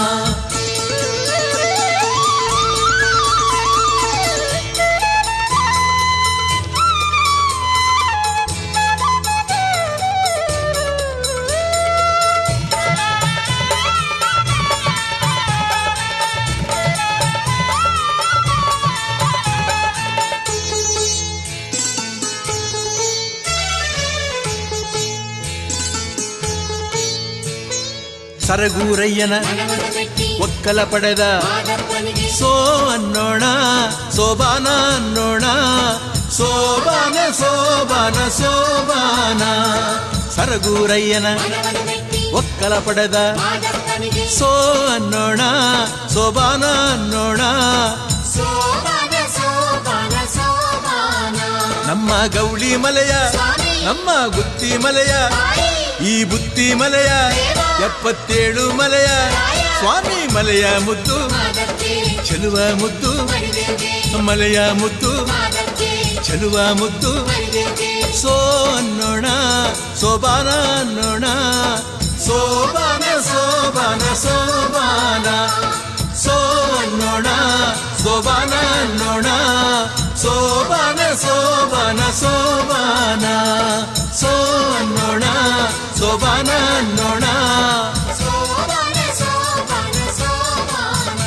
[SPEAKER 1] ಸರಗೂರಯ್ಯನ
[SPEAKER 2] ಮನವನ ಮೆಟ್ಟಿ
[SPEAKER 1] ಒಕ್ಕಲ ಪಡೆದ
[SPEAKER 2] ಮಾದಪ್ಪನಿಗೆ
[SPEAKER 1] ಸೋ ಅನ್ನೋಣ ಸೋಬಾನ ಅನ್ನೋಣ ಸೋಬಾನ ಸೋಬಾನ ಸೋಬಾನ ಸರಗೂರಯ್ಯನ
[SPEAKER 2] ಮನವನ ಮೆಟ್ಟಿ
[SPEAKER 1] ಒಕ್ಕಲ ಪಡೆದ
[SPEAKER 2] ಮಾದಪ್ಪನಿಗೆ
[SPEAKER 1] ಸೋ ಅನ್ನೋಣ ಸೋಬಾನ ಅನ್ನೋಣ
[SPEAKER 2] ಸೋಬಾನ ಸೋಬಾನ ಸೋಬಾನ
[SPEAKER 1] ನಮ್ಮ ಗೌಳಿ ಮಲೆಯ
[SPEAKER 2] ಸ್ವಾಮಿ
[SPEAKER 1] ನಮ್ಮ ಗುತ್ತಿ ಮಲೆಯ
[SPEAKER 2] ತಾಯಿ
[SPEAKER 1] ಈ ಬುತ್ತಿ ಮಲೆಯ ಎಪ್ಪತ್ತೇಳು ಮಲೆಯ ಸ್ವಾಮಿ ಮಲೆಯ ಮುದ್ದು
[SPEAKER 2] ಮಾದಕ್ಕೆ
[SPEAKER 1] ಚೆಲುವ ಮುದ್ದು
[SPEAKER 2] ಮರಿದೇವ್ಗೆ
[SPEAKER 1] ಮಲೆಯ ಮುದ್ದು
[SPEAKER 2] ಮಾದಕ್ಕೆ
[SPEAKER 1] ಚೆಲುವ ಮುದ್ದು
[SPEAKER 2] ಮರಿದೇವ್ಗೆ
[SPEAKER 1] ಸೋ ಅನ್ನೋಣ ಸೋಬಾನ ಅನ್ನೋಣ ಸೋಬಾನ ಸೋಬಾನ ಸೋಬಾನ ಸೋ ಅನ್ನೋಣ ಸೋಬಾನ ಅನ್ನೋಣ ಸೋಬಾನ ಸೋಬಾನ ಸೋಬಾನ ಸೋ ಅನ್ನೋಣ ಸೋಬಾನ ಅನ್ನೋಣ
[SPEAKER 2] ಸೋಬಾನ ಸೋಬಾನ ಸೋಬಾನ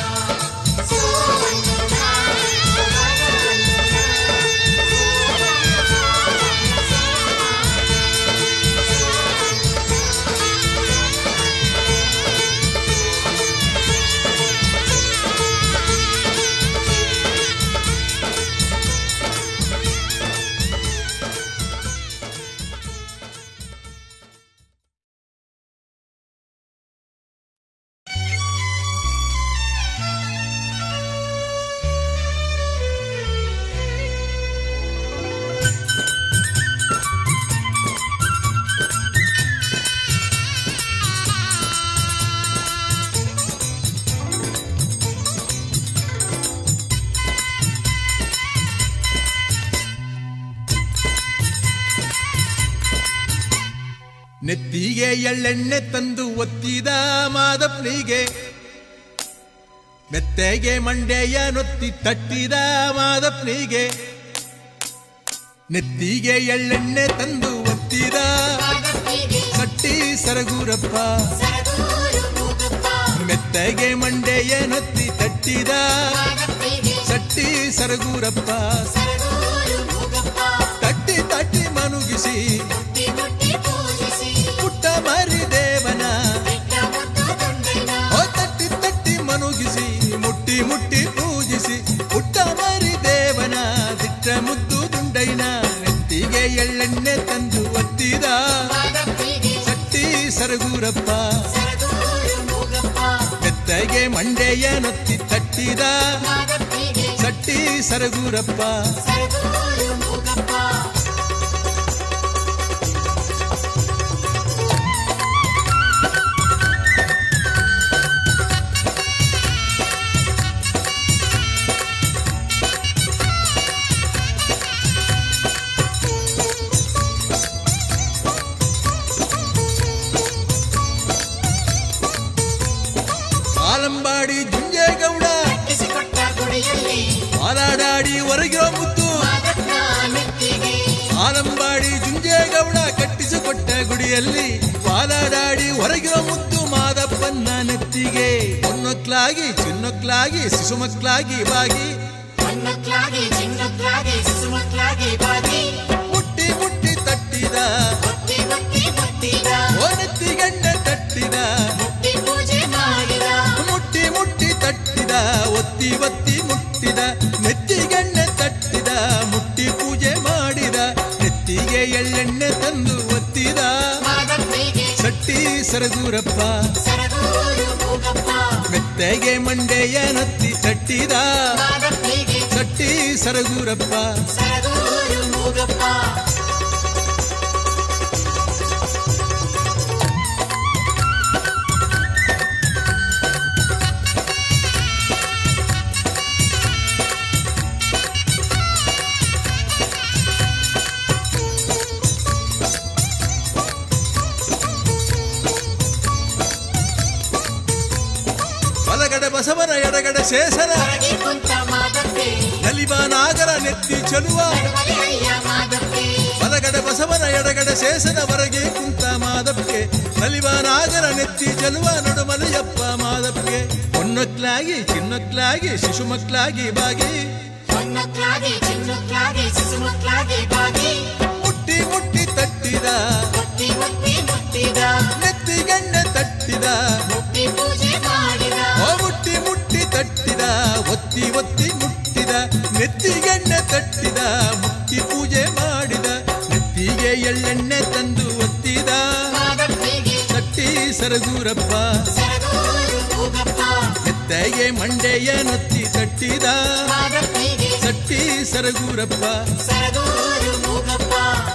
[SPEAKER 1] ನೆತ್ತಿಗೆ ಎಳ್ಳೆಣ್ಣೆ ತಂದು ಒತ್ತಿದ ಮಾದಪ್ಪನಿಗೆ ಮೆತ್ತೆಗೆ ಮಂಡೆಯ ನೊತ್ತಿ ತಟ್ಟಿದ ಮಾದಪ್ಪನಿಗೆ ನೆತ್ತಿಗೆ ಎಳ್ಳೆಣ್ಣೆ ತಂದು ಒತ್ತಿದ
[SPEAKER 2] ಮಾದಪ್ಪಿಗೆ
[SPEAKER 1] ಕಟ್ಟಿ ಸರಗೂರಪ್ಪ
[SPEAKER 2] ಸರಗೂರು ಮೂಗಪ್ಪ
[SPEAKER 1] ಮೆತ್ತಗೆ ಮಂಡೆಯ ನೊತ್ತಿ ತಟ್ಟಿದ
[SPEAKER 2] ಮಾದಪ್ಪಿಗೆ
[SPEAKER 1] ಸಟ್ಟಿ ಸರಗೂರಪ್ಪ
[SPEAKER 2] ಸರಗೂರು ಮೂಗಪ್ಪ
[SPEAKER 1] ತಟ್ಟಿ ತಟ್ಟಿ ಮನುಗಿಸಿ
[SPEAKER 2] ಮುಟ್ಟಿ ಮುಟ್ಟಿ ಪೂಜಿಸಿ
[SPEAKER 1] ಪುಟ್ಟ ಮರಿ ದೇವನ
[SPEAKER 2] ಬಿಟ್ಟ ಮುದ್ದು ದುಂಡನ
[SPEAKER 1] ಓ ತಟ್ಟಿ ತಟ್ಟಿ ಮನುಗಿಸಿ ಮುಟ್ಟಿ ಮುಟ್ಟಿ ಪೂಜಿಸಿ ಪುಟ್ಟ ಮರಿ ದೇವನ ದಿಟ್ಟ ಮುದ್ದು ದುಂಡೈನ ನೆತ್ತಿಗೆ ಎಳ್ಳೆಣ್ಣೆ ತಂದು ಒತ್ತಿದ
[SPEAKER 2] ಮಾದಪ್ಪಿಗೆ
[SPEAKER 1] ಸಟ್ಟಿ ಸರಗೂರಪ್ಪ
[SPEAKER 2] ಸರಗೂರು ಮೂಗಪ್ಪ
[SPEAKER 1] ಮೆತ್ತಗೆ ಮಂಡೆಯ ನೊತ್ತಿ ತಟ್ಟಿದ
[SPEAKER 2] ಮಾದಪ್ಪಿಗೆ
[SPEAKER 1] ಸಟ್ಟಿ ಸರಗೂರಪ್ಪ
[SPEAKER 2] ಸರಗೂರು ಮೂಗಪ್ಪ
[SPEAKER 1] ಆಲಂಬಾಡಿ ಜುಂಜೇಗೌಡ
[SPEAKER 2] ಕಟ್ಟಿಸಿಕೊಟ್ಟ ಗುಡಿಯಲ್ಲಿ
[SPEAKER 1] ಹಾಲಾಡಾಡಿ ಹೊರಗಿರೋ ಮುದ್ದು
[SPEAKER 2] ಮಾದಪ್ಪ ನೆತ್ತಿಗೆ
[SPEAKER 1] ಆಲಂಬಾಡಿ ಜುಂಜೇಗೌಡ ಕಟ್ಟಿಸಿಕೊಟ್ಟ ಗುಡಿಯಲ್ಲಿ ಪಾಲಾಡಾಡಿ ಹೊರಗಿರೋ ಮುದ್ದು ಮಾದಪ್ಪನ್ನ ನೆತ್ತಿಗೆ ಹೊನ್ನೊಕ್ಲಾಗಿ ಚಿನ್ನೊಕ್ಲಾಗಿ ಶಿಶುಮಕ್ಲಾಗಿ ಬಾಗಿ
[SPEAKER 2] ಹೊನ್ನಕ್ಲಾಗಿ ಚಿನ್ನಕ್ಲಾಗಿ ಸುಸುಮಕ್ಲಾಗಿ ಬಾಗಿ
[SPEAKER 1] ಮುಟ್ಟಿ ಮುಟ್ಟಿ ತಟ್ಟಿದ
[SPEAKER 2] ಮುಟ್ಟಿ ಮುಟ್ಟಿ ಮುಟ್ಟಿದ
[SPEAKER 1] ಓ ನೆತ್ತಿಗಣ್ಣ ತಟ್ಟಿದ
[SPEAKER 2] ಮುಟ್ಟಿ ಪೂಜೆ ಮಾಡಿದ
[SPEAKER 1] ಮುಟ್ಟಿ ಮುಟ್ಟಿ ತಟ್ಟಿದ ಒತ್ತಿ ಒತ್ತಿ ಮುಟ್ಟಿದ ನೆತ್ತಿಗೆಣ್ಣೆ ತಟ್ಟಿದ ಮುಟ್ಟಿ ಪೂಜೆ ಮಾಡಿದ ನೆತ್ತಿಗೆ ಎಳ್ಳೆಣ್ಣೆ ತಂದು ಒತ್ತಿದ
[SPEAKER 2] ಮಾದಪ್ಪಗೆ
[SPEAKER 1] ಸಟ್ಟಿ ಸರಗೂರಪ್ಪ
[SPEAKER 2] ಸರಗೂರು ಮೂಗಪ್ಪ
[SPEAKER 1] ಮೆತ್ತೆಗೆ ಮಂಡೆಯ ನತ್ತಿ ತಟ್ಟಿದ
[SPEAKER 2] ಮಾದಪ್ಪಗೆ
[SPEAKER 1] ಸಟ್ಟಿ ಸರಗೂರಪ್ಪ
[SPEAKER 2] ಸರಗೂರು ಮೂಗಪ್ಪ
[SPEAKER 1] ಬಲಗಡೆ ಬಸವನ ಎಡಗಡೆ ಶೇಷನ
[SPEAKER 2] ಹೊರಗೆ ಕುಂತ ಮಾದಪ್ಪೆ
[SPEAKER 1] ನಲಿಬ ನಾಗರ ನೆತ್ತಿ ಚಲುವ
[SPEAKER 2] ನಡುಮಲೆ ಅಯ್ಯ ಮಾದಪ್ಪೆ
[SPEAKER 1] ಬಲಗಡೆ ಬಸವನ ಎಡಗಡೆ ಶೇಷನ ಹೊರಗೆ ಕುಂತ ಮಾದಪ್ಗೆ ನಲಿವ ನಾಗರ ನೆತ್ತಿ ಚಲುವ ನಡುಮಲೆಯಪ್ಪ ಮಾದಪ್ಗೆ ಹೊನ್ನಕ್ಲಾಗಿ ಚಿನ್ನಕ್ಲಾಗಿ ಶಿಶು ಮಕ್ಳಾಗಿ ಬಾಗಿ
[SPEAKER 2] ಹೊನ್ನಕ್ಲಾಗಿ ಚಿನ್ನಕ್ಲಾಗಿ ಶಿಶುಮಕ್ಲಾಗಿ ಬಾಗಿ
[SPEAKER 1] ಮುಟ್ಟಿ ಮುಟ್ಟಿ ತಟ್ಟಿದ
[SPEAKER 2] ಮುಟ್ಟಿ ಮುಟ್ಟಿ ಮುಟ್ಟಿದ
[SPEAKER 1] ನೆತ್ತಿಗೆಣ್ಣೆ ತಟ್ಟಿದ
[SPEAKER 2] ಮುಟ್ಟಿ ಪೂಜೆ ಮಾಡಿದ
[SPEAKER 1] ಓ ಮುಟ್ಟಿ ಮುಟ್ಟಿ ತಟ್ಟಿದ ಒತ್ತಿ ಒತ್ತಿ ಮುಟ್ಟಿದ ನೆತ್ತಿಗೆಣ್ಣೆ ತಟ್ಟಿದ ಮುಟ್ಟಿ ಪೂಜೆ ಮಾಡಿದ ನೆತ್ತಿಗೆ ಎಳ್ಳೆಣ್ಣೆ ತಂದು ಒತ್ತಿದ
[SPEAKER 2] ಮಾದಪ್ಪಗೆ
[SPEAKER 1] ತಟ್ಟಿ ಸರಗೂರಪ್ಪ
[SPEAKER 2] ಸರಗೂರು ಮೂಗಪ್ಪ
[SPEAKER 1] ಎತ್ತಗೆ ಮಂಡೆಯ ನೊತ್ತಿ ತಟ್ಟಿದ
[SPEAKER 2] ಮಾದಪ್ಪಗೆ
[SPEAKER 1] ತಟ್ಟಿ ಸರಗೂರಪ್ಪ
[SPEAKER 2] ಸರಗೂರು ಮೂಗಪ್ಪ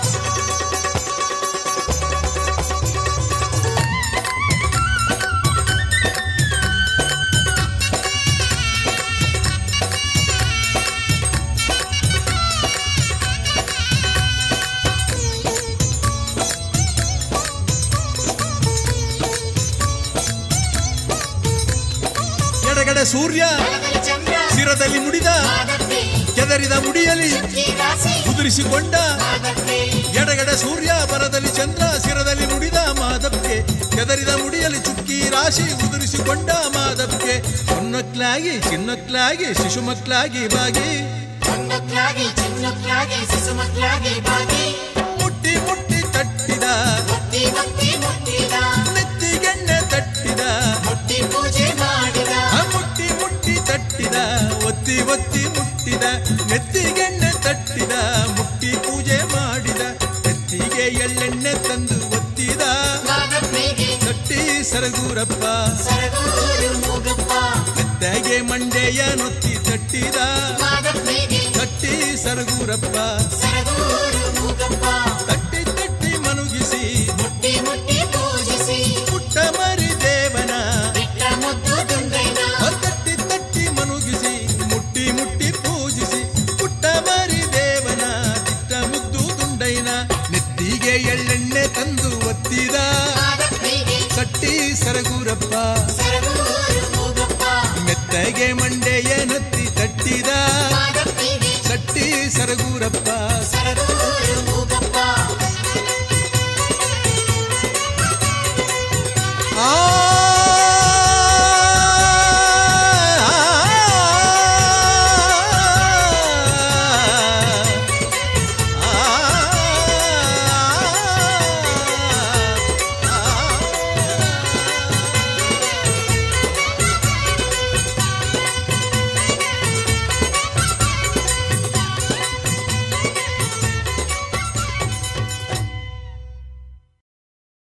[SPEAKER 1] ಎಡಗಡೆ ಸೂರ್ಯ
[SPEAKER 2] ಬಲಗಡೆ ಚಂದ್ರ
[SPEAKER 1] ಶಿರದಲ್ಲಿ ಮುಡಿದ
[SPEAKER 2] ಮಾದಪ್ಪೆ
[SPEAKER 1] ಕೆದರಿದ ಮುಡಿಯಲಿ
[SPEAKER 2] ಚುಕ್ಕಿ ರಾಶಿ
[SPEAKER 1] ಕುದುರಿಸಿಕೊಂಡ
[SPEAKER 2] ಮಾದಪ್ಪೆ
[SPEAKER 1] ಎಡಗಡೆ ಸೂರ್ಯ ಬರದಲ್ಲಿ ಚಂದ್ರ ಶಿರದಲ್ಲಿ ನುಡಿದ ಮಾದಪ್ಗೆ ಕೆದರಿದ ಮುಡಿಯಲ್ಲಿ ಚುಕ್ಕಿ ರಾಶಿ ಉದುರಿಸಿಕೊಂಡ ಮಾದಪ್ಗೆ ಹೊನ್ನಕ್ಲಾಗಿ ಚಿನ್ನಕ್ಲಾಗಿ ಶಿಶು ಮಕ್ಳಾಗಿ ಬಾಗಿ
[SPEAKER 2] ಹೊನ್ನಕ್ಲಾಗಿ ಚಿನ್ನಕ್ಲಾಗಿ ಶಿಶುಮಕ್ಲಾಗಿ ಬಾಗಿ
[SPEAKER 1] ಮುಟ್ಟಿ ಮುಟ್ಟಿ ತಟ್ಟಿದ
[SPEAKER 2] ಮುಟ್ಟಿ ಮುಟ್ಟಿ ಮುಟ್ಟಿದ
[SPEAKER 1] ನೆತ್ತಿಗೆಣ್ಣೆ ತಟ್ಟಿದ
[SPEAKER 2] ಮುಟ್ಟಿ ಪೂಜೆ ಮಾಡಿದ
[SPEAKER 1] ಆ ಮುಟ್ಟಿ ಮುಟ್ಟಿ ತಟ್ಟಿದ ಒತ್ತಿ ಒತ್ತಿ ಮುಟ್ಟಿದ ನೆತ್ತಿಗೆಣ್ಣೆ ತಟ್ಟಿದ ಮುಟ್ಟಿ ಪೂಜೆ ಮಾಡಿದ ನೆತ್ತಿಗೆ ಎಳ್ಳೆಣ್ಣೆ ತಂದು ಒತ್ತಿದ
[SPEAKER 2] ಮಾದಪ್ಪಗೆ
[SPEAKER 1] ತಟ್ಟಿ ಸರಗೂರಪ್ಪ
[SPEAKER 2] ಸರಗೂರು ಮೂಗಪ್ಪ
[SPEAKER 1] ಮೆತ್ತಗೆ ಮಂಡೆಯ ನೊತ್ತಿ ತಟ್ಟಿದ
[SPEAKER 2] ಮಾದಪ್ಪಗೆ
[SPEAKER 1] ತಟ್ಟಿ ಸರಗೂರಪ್ಪ
[SPEAKER 2] ಸರಗೂರು ಮೂಗಪ್ಪ
[SPEAKER 1] ತಟ್ಟಿ ತಟ್ಟಿ ಮನುಗಿಸಿ
[SPEAKER 2] ಮುಟ್ಟಿ ಮುಟ್ಟಿ ಪೂಜಿಸಿ
[SPEAKER 1] ಪುಟ್ಟ ಮರಿ ದೇವನ
[SPEAKER 2] ಬಿಟ್ಟ ಮುದ್ದು ದುಂಡೈನ
[SPEAKER 1] ತಟ್ಟಿ ತಟ್ಟಿ ಮನುಗಿಸಿ ಮುಟ್ಟಿ ಮುಟ್ಟಿ ಪೂಜಿಸಿ ಪುಟ್ಟ ಮರಿ ದೇವನ ಚಿಟ್ಟ ಮುದ್ದು ದುಂಡೈನ ನೆತ್ತಿಗೆ ಎಳ್ಳೆಣ್ಣೆ ತಂದು ಒತ್ತಿದ
[SPEAKER 2] ಮಾದಪ್ಪಗೆ
[SPEAKER 1] ತಟ್ಟಿ ಸರಗೂರಪ್ಪ
[SPEAKER 2] ಸರಗೂರು ಮೂಗಪ್ಪ
[SPEAKER 1] ಮೆತ್ತಗೆ ಮಂಡೆಯ ನತ್ತಿ ತಟ್ಟಿದ
[SPEAKER 2] ಮಾದಪ್ಪಗೆ
[SPEAKER 1] ತಟ್ಟಿ ಸರಗೂರಪ್ಪ
[SPEAKER 2] ಸರಗೂರು ಮೂಗಪ್ಪ